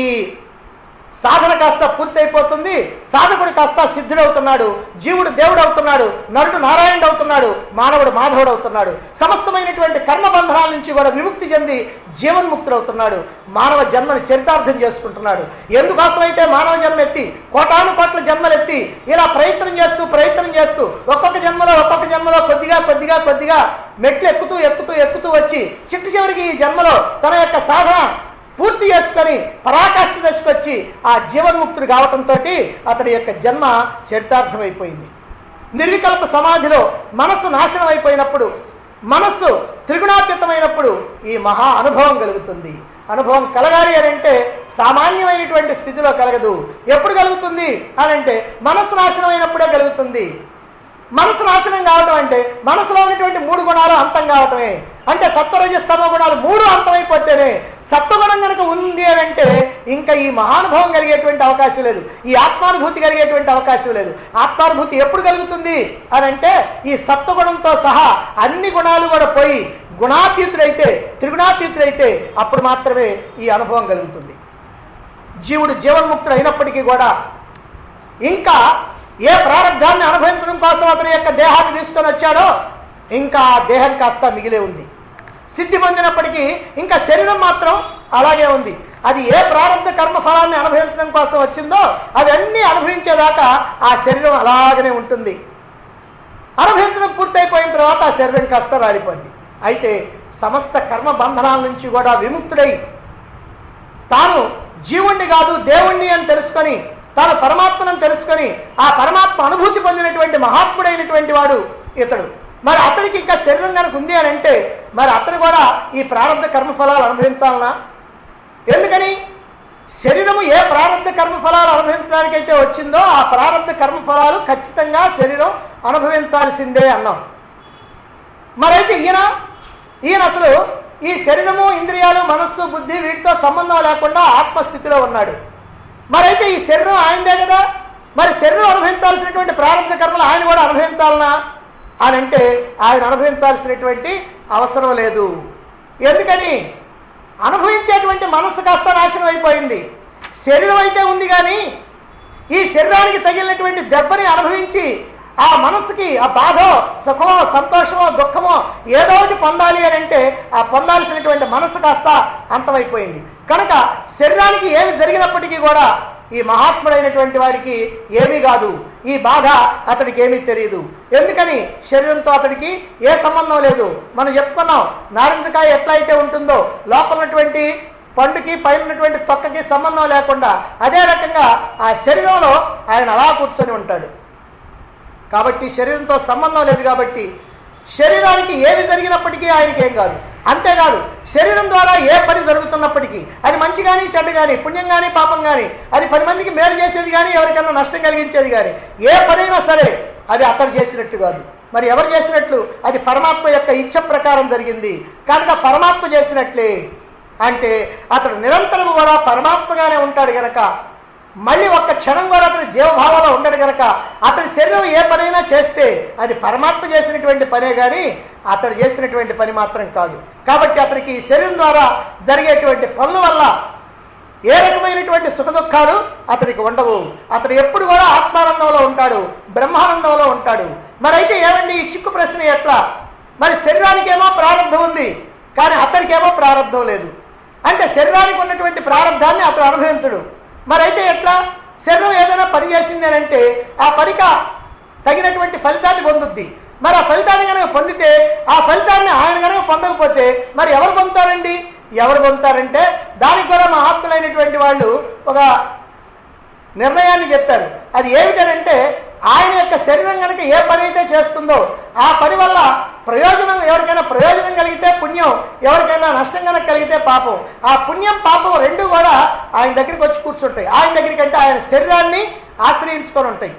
సాధన కాస్త పూర్తయిపోతుంది సాధకుడు కాస్త సిద్ధుడవుతున్నాడు జీవుడు దేవుడు అవుతున్నాడు నరుడు నారాయణుడు అవుతున్నాడు మానవుడు మాధవుడు అవుతున్నాడు సమస్తమైనటువంటి కర్మ బంధనాల నుంచి కూడా విముక్తి చెంది జీవన్ముక్తుడు అవుతున్నాడు మానవ జన్మని చరితార్థం చేసుకుంటున్నాడు ఎందుకోసమైతే మానవ జన్మ ఎత్తి కోటాను కోట్ల జన్మలెత్తి ఇలా ప్రయత్నం చేస్తూ ప్రయత్నం చేస్తూ ఒక్కొక్క జన్మలో ఒక్కొక్క జన్మలో కొద్దిగా కొద్దిగా కొద్దిగా మెట్లు ఎక్కుతూ ఎక్కుతూ ఎక్కుతూ వచ్చి చిట్టు చివరికి ఈ జన్మలో తన యొక్క సాధన పూర్తి చేసుకొని పరాకాష్ఠ దశకు వచ్చి ఆ జీవన్ముక్తుడు కావటంతో అతడి యొక్క జన్మ చరితార్థమైపోయింది నిర్వికల్ప సమాధిలో మనస్సు నాశనం అయిపోయినప్పుడు మనస్సు త్రిగుణాతీతమైనప్పుడు ఈ మహా అనుభవం కలుగుతుంది అనుభవం కలగాలి అని అంటే సామాన్యమైనటువంటి స్థితిలో కలగదు ఎప్పుడు కలుగుతుంది అని అంటే మనస్సు నాశనం అయినప్పుడే కలుగుతుంది మనసు నాశనం కావటం అంటే మనసులో ఉన్నటువంటి మూడు గుణాలు అంతం కావటమే అంటే సత్వరజ స్తమ గుణాలు మూడు అంతమైపోతేనే సత్వగుణం కనుక ఉంది అని అంటే ఇంకా ఈ మహానుభవం కలిగేటువంటి అవకాశం లేదు ఈ ఆత్మానుభూతి కలిగేటువంటి అవకాశం లేదు ఆత్మానుభూతి ఎప్పుడు కలుగుతుంది అని అంటే ఈ సత్వగుణంతో సహా అన్ని గుణాలు కూడా పోయి గుణాతీతుడైతే త్రిగుణాతీతుడైతే అప్పుడు మాత్రమే ఈ అనుభవం కలుగుతుంది జీవుడు జీవన్ముక్తుడు అయినప్పటికీ కూడా ఇంకా ఏ ప్రారంధాన్ని అనుభవించడం కోసం అతని యొక్క దేహాన్ని తీసుకొని వచ్చాడో ఇంకా ఆ దేహం కాస్త మిగిలే ఉంది సిద్ధి పొందినప్పటికీ ఇంకా శరీరం మాత్రం అలాగే ఉంది అది ఏ ప్రారంభ కర్మ ఫలాన్ని అనుభవించడం కోసం వచ్చిందో అవన్నీ అనుభవించేదాకా ఆ శరీరం అలాగనే ఉంటుంది అనుభవించడం పూర్తయిపోయిన తర్వాత ఆ శరీరం కాస్త రాలిపోద్ది అయితే సమస్త కర్మ బంధనాల నుంచి కూడా విముక్తుడై తాను జీవుణ్ణి కాదు దేవుణ్ణి అని తెలుసుకొని తాను పరమాత్మను తెలుసుకొని ఆ పరమాత్మ అనుభూతి పొందినటువంటి మహాత్ముడైనటువంటి వాడు ఇతడు మరి అతడికి ఇంకా శరీరం కనుక ఉంది అని అంటే మరి అతను కూడా ఈ ప్రారంభ కర్మఫలాలు అనుభవించాలనా ఎందుకని శరీరము ఏ ప్రారంభ కర్మఫలాలు అనుభవించడానికైతే వచ్చిందో ఆ ప్రారంభ కర్మఫలాలు ఖచ్చితంగా శరీరం అనుభవించాల్సిందే అన్నాం మరైతే ఈయన ఈయన అసలు ఈ శరీరము ఇంద్రియాలు మనస్సు బుద్ధి వీటితో సంబంధం లేకుండా ఆత్మస్థితిలో ఉన్నాడు మరైతే ఈ శరీరం ఆయనదే కదా మరి శరీరం అనుభవించాల్సినటువంటి ప్రారంభ కర్మలు ఆయన కూడా అనుభవించాలనా అని అంటే ఆయన అనుభవించాల్సినటువంటి అవసరం లేదు ఎందుకని అనుభవించేటువంటి మనస్సు కాస్త నాశనం అయిపోయింది శరీరం అయితే ఉంది కానీ ఈ శరీరానికి తగిలినటువంటి దెబ్బని అనుభవించి ఆ మనసుకి ఆ బాధ సుఖమో సంతోషమో దుఃఖమో ఏదో ఒకటి పొందాలి అని అంటే ఆ పొందాల్సినటువంటి మనసు కాస్త అంతమైపోయింది కనుక శరీరానికి ఏమి జరిగినప్పటికీ కూడా ఈ మహాత్ముడైనటువంటి వాడికి ఏమీ కాదు ఈ బాధ అతడికి ఏమీ తెలియదు ఎందుకని శరీరంతో అతడికి ఏ సంబంధం లేదు మనం చెప్పుకున్నాం నారింజకాయ ఎట్లా అయితే ఉంటుందో లోపల ఉన్నటువంటి పండుకి పైన ఉన్నటువంటి తొక్కకి సంబంధం లేకుండా అదే రకంగా ఆ శరీరంలో ఆయన అలా కూర్చొని ఉంటాడు కాబట్టి శరీరంతో సంబంధం లేదు కాబట్టి శరీరానికి ఏమి జరిగినప్పటికీ ఆయనకి ఏం కాదు అంతేకాదు శరీరం ద్వారా ఏ పని జరుగుతున్నప్పటికీ అది మంచి కానీ చెడ్డ కానీ పుణ్యం కానీ పాపం కానీ అది పది మందికి మేలు చేసేది కానీ ఎవరికైనా నష్టం కలిగించేది కానీ ఏ పనైనా సరే అది అతడు చేసినట్టు కాదు మరి ఎవరు చేసినట్లు అది పరమాత్మ యొక్క ఇచ్చ ప్రకారం జరిగింది కనుక పరమాత్మ చేసినట్లే అంటే అతడు నిరంతరం కూడా పరమాత్మగానే ఉంటాడు గనక మళ్ళీ ఒక్క క్షణం కూడా అతని జీవభావంలో ఉండడు గనక అతని శరీరం ఏ పనైనా చేస్తే అది పరమాత్మ చేసినటువంటి పనే కానీ అతడు చేసినటువంటి పని మాత్రం కాదు కాబట్టి అతనికి ఈ శరీరం ద్వారా జరిగేటువంటి పనుల వల్ల ఏ రకమైనటువంటి సుఖ దుఃఖాలు అతనికి ఉండవు అతను ఎప్పుడు కూడా ఆత్మానందంలో ఉంటాడు బ్రహ్మానందంలో ఉంటాడు మరైతే ఏమండి ఈ చిక్కు ప్రశ్న ఎట్లా మరి శరీరానికి ఏమో ప్రారంభం ఉంది కానీ అతనికేమో ప్రారంభం లేదు అంటే శరీరానికి ఉన్నటువంటి ప్రారంధాన్ని అతను అనుభవించడు మరైతే ఎట్లా శరీరం ఏదైనా పని చేసింది అని అంటే ఆ పనిక తగినటువంటి ఫలితాన్ని పొందుద్ది మరి ఆ ఫలితాన్ని కనుక పొందితే ఆ ఫలితాన్ని ఆయన కనుక పొందకపోతే మరి ఎవరు పొందుతారండి ఎవరు పొందుతారంటే దానికి కూడా మా ఆత్మలైనటువంటి వాళ్ళు ఒక నిర్ణయాన్ని చెప్పారు అది ఏమిటనంటే ఆయన యొక్క శరీరం కనుక ఏ పని అయితే చేస్తుందో ఆ పని వల్ల ప్రయోజనం ఎవరికైనా ప్రయోజనం కలిగితే పుణ్యం ఎవరికైనా నష్టం కనుక కలిగితే పాపం ఆ పుణ్యం పాపం రెండు కూడా ఆయన దగ్గరికి వచ్చి కూర్చుంటాయి ఆయన దగ్గరికి అంటే ఆయన శరీరాన్ని ఆశ్రయించుకొని ఉంటాయి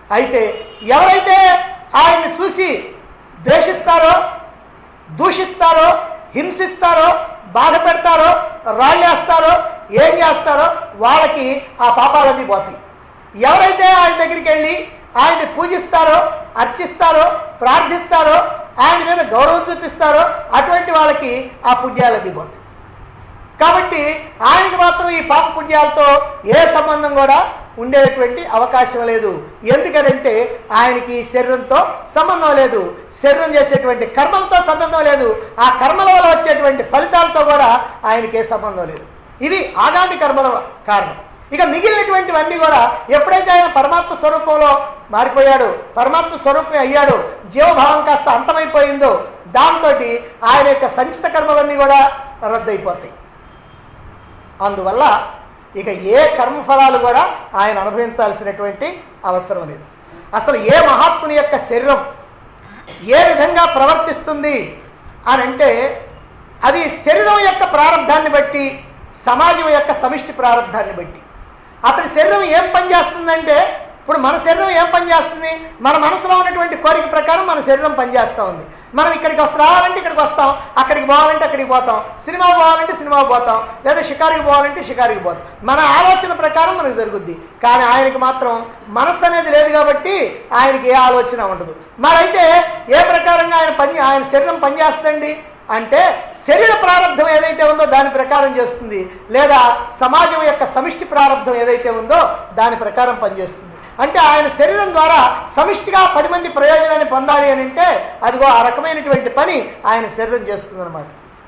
అయితే ఎవరైతే ఆయన్ని చూసి ద్వేషిస్తారో దూషిస్తారో హింసిస్తారో బాధ పెడతారో రాళ్ళేస్తారో ఏం చేస్తారో వాళ్ళకి ఆ పాపాలన్నీ పోతాయి ఎవరైతే ఆయన దగ్గరికి వెళ్ళి ఆయన్ని పూజిస్తారో అర్చిస్తారో ప్రార్థిస్తారో ఆయన మీద గౌరవం చూపిస్తారో అటువంటి వాళ్ళకి ఆ పుణ్యాలన్నీ పోతాయి కాబట్టి ఆయనకి మాత్రం ఈ పాప పుణ్యాలతో ఏ సంబంధం కూడా ఉండేటువంటి అవకాశం లేదు ఎందుకనంటే ఆయనకి ఈ శరీరంతో సంబంధం లేదు శరీరం చేసేటువంటి కర్మలతో సంబంధం లేదు ఆ కర్మల వల్ల వచ్చేటువంటి ఫలితాలతో కూడా ఆయనకి ఏ సంబంధం లేదు ఇది ఆగామి కర్మల కారణం ఇక మిగిలినటువంటివన్నీ కూడా ఎప్పుడైతే ఆయన పరమాత్మ స్వరూపంలో మారిపోయాడు పరమాత్మ స్వరూపమే అయ్యాడు జీవభావం కాస్త అంతమైపోయిందో దాంతో ఆయన యొక్క సంచిత కర్మలన్నీ కూడా రద్దయిపోతాయి అందువల్ల ఇక ఏ కర్మఫలాలు కూడా ఆయన అనుభవించాల్సినటువంటి అవసరం లేదు అసలు ఏ మహాత్ముని యొక్క శరీరం ఏ విధంగా ప్రవర్తిస్తుంది అని అంటే అది శరీరం యొక్క ప్రారంధాన్ని బట్టి సమాజం యొక్క సమిష్టి ప్రారంధాన్ని బట్టి అతని శరీరం ఏం పని చేస్తుందంటే ఇప్పుడు మన శరీరం ఏం పని చేస్తుంది మన మనసులో ఉన్నటువంటి కోరిక ప్రకారం మన శరీరం పనిచేస్తూ ఉంది మనం ఇక్కడికి వస్తా రావాలంటే ఇక్కడికి వస్తాం అక్కడికి పోవాలంటే అక్కడికి పోతాం సినిమా పోవాలంటే సినిమా పోతాం లేదా షికారికి పోవాలంటే షికారికి పోతాం మన ఆలోచన ప్రకారం మనకు జరుగుద్ది కానీ ఆయనకి మాత్రం మనస్సు అనేది లేదు కాబట్టి ఆయనకి ఏ ఆలోచన ఉండదు మరైతే ఏ ప్రకారంగా ఆయన పని ఆయన శరీరం పనిచేస్తుందండి అంటే శరీర ప్రారంభం ఏదైతే ఉందో దాని ప్రకారం చేస్తుంది లేదా సమాజం యొక్క సమిష్టి ప్రారంభం ఏదైతే ఉందో దాని ప్రకారం పనిచేస్తుంది అంటే ఆయన శరీరం ద్వారా సమిష్టిగా పది మంది ప్రయోజనాన్ని పొందాలి అని అంటే అదిగో ఆ రకమైనటువంటి పని ఆయన శరీరం చేస్తుంది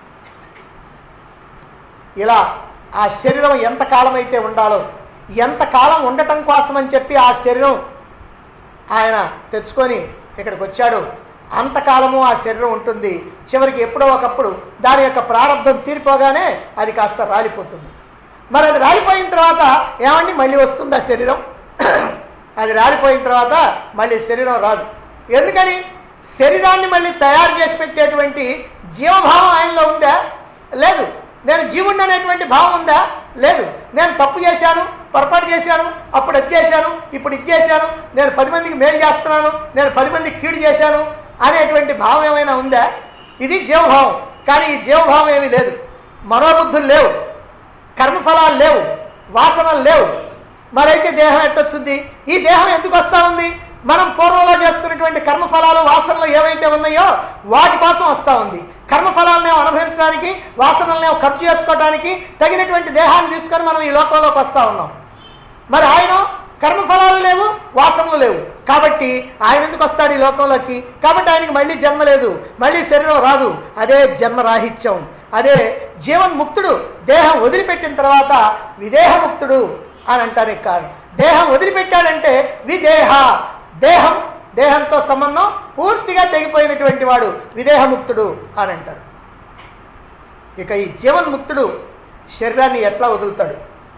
ఇలా ఆ శరీరం ఎంత కాలం అయితే ఉండాలో ఎంత కాలం ఉండటం కోసం అని చెప్పి ఆ శరీరం ఆయన తెచ్చుకొని ఇక్కడికి వచ్చాడు అంతకాలము ఆ శరీరం ఉంటుంది చివరికి ఎప్పుడో ఒకప్పుడు దాని యొక్క ప్రారంభం తీరిపోగానే అది కాస్త రాలిపోతుంది మరి అది రాలిపోయిన తర్వాత ఏమండి మళ్ళీ వస్తుంది ఆ శరీరం అది రాలిపోయిన తర్వాత మళ్ళీ శరీరం రాదు ఎందుకని శరీరాన్ని మళ్ళీ తయారు చేసి పెట్టేటువంటి జీవభావం ఆయనలో ఉందా లేదు నేను జీవుణ్ణి అనేటువంటి భావం ఉందా లేదు నేను తప్పు చేశాను పొరపాటు చేశాను అప్పుడు అది చేశాను ఇప్పుడు ఇది చేశాను నేను పది మందికి మేలు చేస్తున్నాను నేను పది మందికి కీడు చేశాను అనేటువంటి భావం ఏమైనా ఉందా ఇది జీవభావం కానీ ఈ జీవభావం ఏమీ లేదు మనోబుద్ధులు లేవు కర్మఫలాలు లేవు వాసనలు లేవు మరైతే దేహం ఎట్టొచ్చుంది ఈ దేహం ఎందుకు వస్తా ఉంది మనం పూర్వంలో చేసుకున్నటువంటి కర్మఫలాలు వాసనలు ఏవైతే ఉన్నాయో వాటి కోసం వస్తా ఉంది కర్మఫలాలను అనుభవించడానికి వాసనలను ఖర్చు చేసుకోవడానికి తగినటువంటి దేహాన్ని తీసుకొని మనం ఈ లోకంలోకి వస్తా ఉన్నాం మరి ఆయన కర్మఫలాలు లేవు వాసనలు లేవు కాబట్టి ఆయన ఎందుకు వస్తాడు ఈ లోకంలోకి కాబట్టి ఆయనకి మళ్ళీ జన్మ లేదు మళ్ళీ శరీరం రాదు అదే జన్మరాహిత్యం అదే జీవన్ముక్తుడు దేహం వదిలిపెట్టిన తర్వాత విదేహముక్తుడు అని అంటారే కాదు దేహం వదిలిపెట్టాడంటే విదేహ దేహం దేహంతో సంబంధం పూర్తిగా తెగిపోయినటువంటి వాడు విదేహముక్తుడు అని అంటారు ఇక ఈ జీవన్ముక్తుడు శరీరాన్ని ఎట్లా వదులుతాడు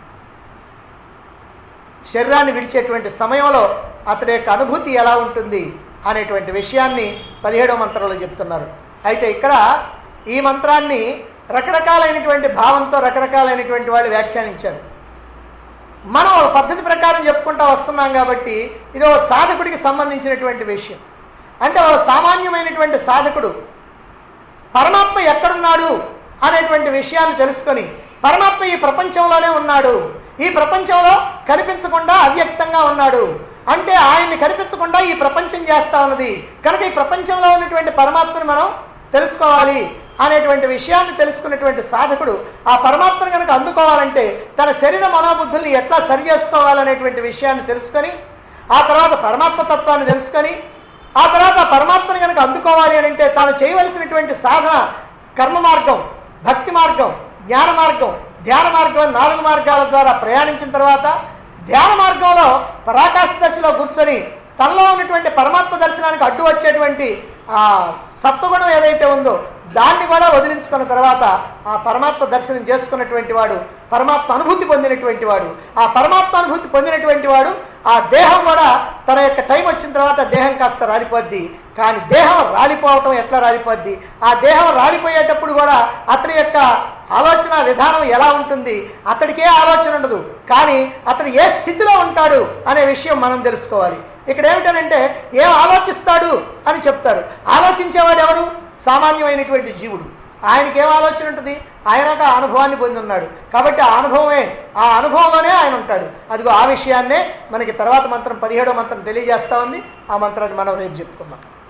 శరీరాన్ని విడిచేటువంటి సమయంలో అతడి యొక్క అనుభూతి ఎలా ఉంటుంది అనేటువంటి విషయాన్ని పదిహేడవ మంత్రంలో చెప్తున్నారు అయితే ఇక్కడ ఈ మంత్రాన్ని రకరకాలైనటువంటి భావంతో రకరకాలైనటువంటి వాళ్ళు వ్యాఖ్యానించారు మనం ఒక పద్ధతి ప్రకారం చెప్పుకుంటా వస్తున్నాం కాబట్టి ఇది ఒక సాధకుడికి సంబంధించినటువంటి విషయం అంటే ఒక సామాన్యమైనటువంటి సాధకుడు పరమాత్మ ఎక్కడున్నాడు అనేటువంటి విషయాన్ని తెలుసుకొని పరమాత్మ ఈ ప్రపంచంలోనే ఉన్నాడు ఈ ప్రపంచంలో కనిపించకుండా అవ్యక్తంగా ఉన్నాడు అంటే ఆయన్ని కనిపించకుండా ఈ ప్రపంచం చేస్తా ఉన్నది కనుక ఈ ప్రపంచంలో ఉన్నటువంటి పరమాత్మని మనం తెలుసుకోవాలి అనేటువంటి విషయాన్ని తెలుసుకున్నటువంటి సాధకుడు ఆ పరమాత్మను కనుక అందుకోవాలంటే తన శరీర మనోబుద్ధుల్ని ఎట్లా సరి చేసుకోవాలనేటువంటి విషయాన్ని తెలుసుకొని ఆ తర్వాత పరమాత్మ తత్వాన్ని తెలుసుకొని ఆ తర్వాత పరమాత్మను కనుక అందుకోవాలి అని అంటే తాను చేయవలసినటువంటి సాధన కర్మ మార్గం భక్తి మార్గం జ్ఞాన మార్గం ధ్యాన మార్గం అని నాలుగు మార్గాల ద్వారా ప్రయాణించిన తర్వాత ధ్యాన మార్గంలో పరాకాశ దశలో కూర్చొని తనలో ఉన్నటువంటి పరమాత్మ దర్శనానికి అడ్డు వచ్చేటువంటి ఆ సత్వగుణం ఏదైతే ఉందో దాన్ని కూడా వదిలించుకున్న తర్వాత ఆ పరమాత్మ దర్శనం చేసుకున్నటువంటి వాడు పరమాత్మ అనుభూతి పొందినటువంటి వాడు ఆ పరమాత్మ అనుభూతి పొందినటువంటి వాడు ఆ దేహం కూడా తన యొక్క టైం వచ్చిన తర్వాత దేహం కాస్త రాలిపోద్ది కానీ దేహం రాలిపోవటం ఎట్లా రాలిపోద్ది ఆ దేహం రాలిపోయేటప్పుడు కూడా అతని యొక్క ఆలోచన విధానం ఎలా ఉంటుంది అతడికి ఏ ఆలోచన ఉండదు కానీ అతడు ఏ స్థితిలో ఉంటాడు అనే విషయం మనం తెలుసుకోవాలి ఇక్కడ ఏమిటనంటే ఏం ఆలోచిస్తాడు అని చెప్తారు ఆలోచించేవాడు ఎవరు సామాన్యమైనటువంటి జీవుడు ఆయనకి ఏం ఆలోచన ఉంటుంది ఆయన ఒక అనుభవాన్ని పొంది ఉన్నాడు కాబట్టి ఆ అనుభవమే ఆ అనుభవంలోనే ఆయన ఉంటాడు అదిగో ఆ విషయాన్నే మనకి తర్వాత మంత్రం పదిహేడో మంత్రం తెలియజేస్తా ఉంది ఆ మంత్రాన్ని మనం రేపు చెప్పుకుందాం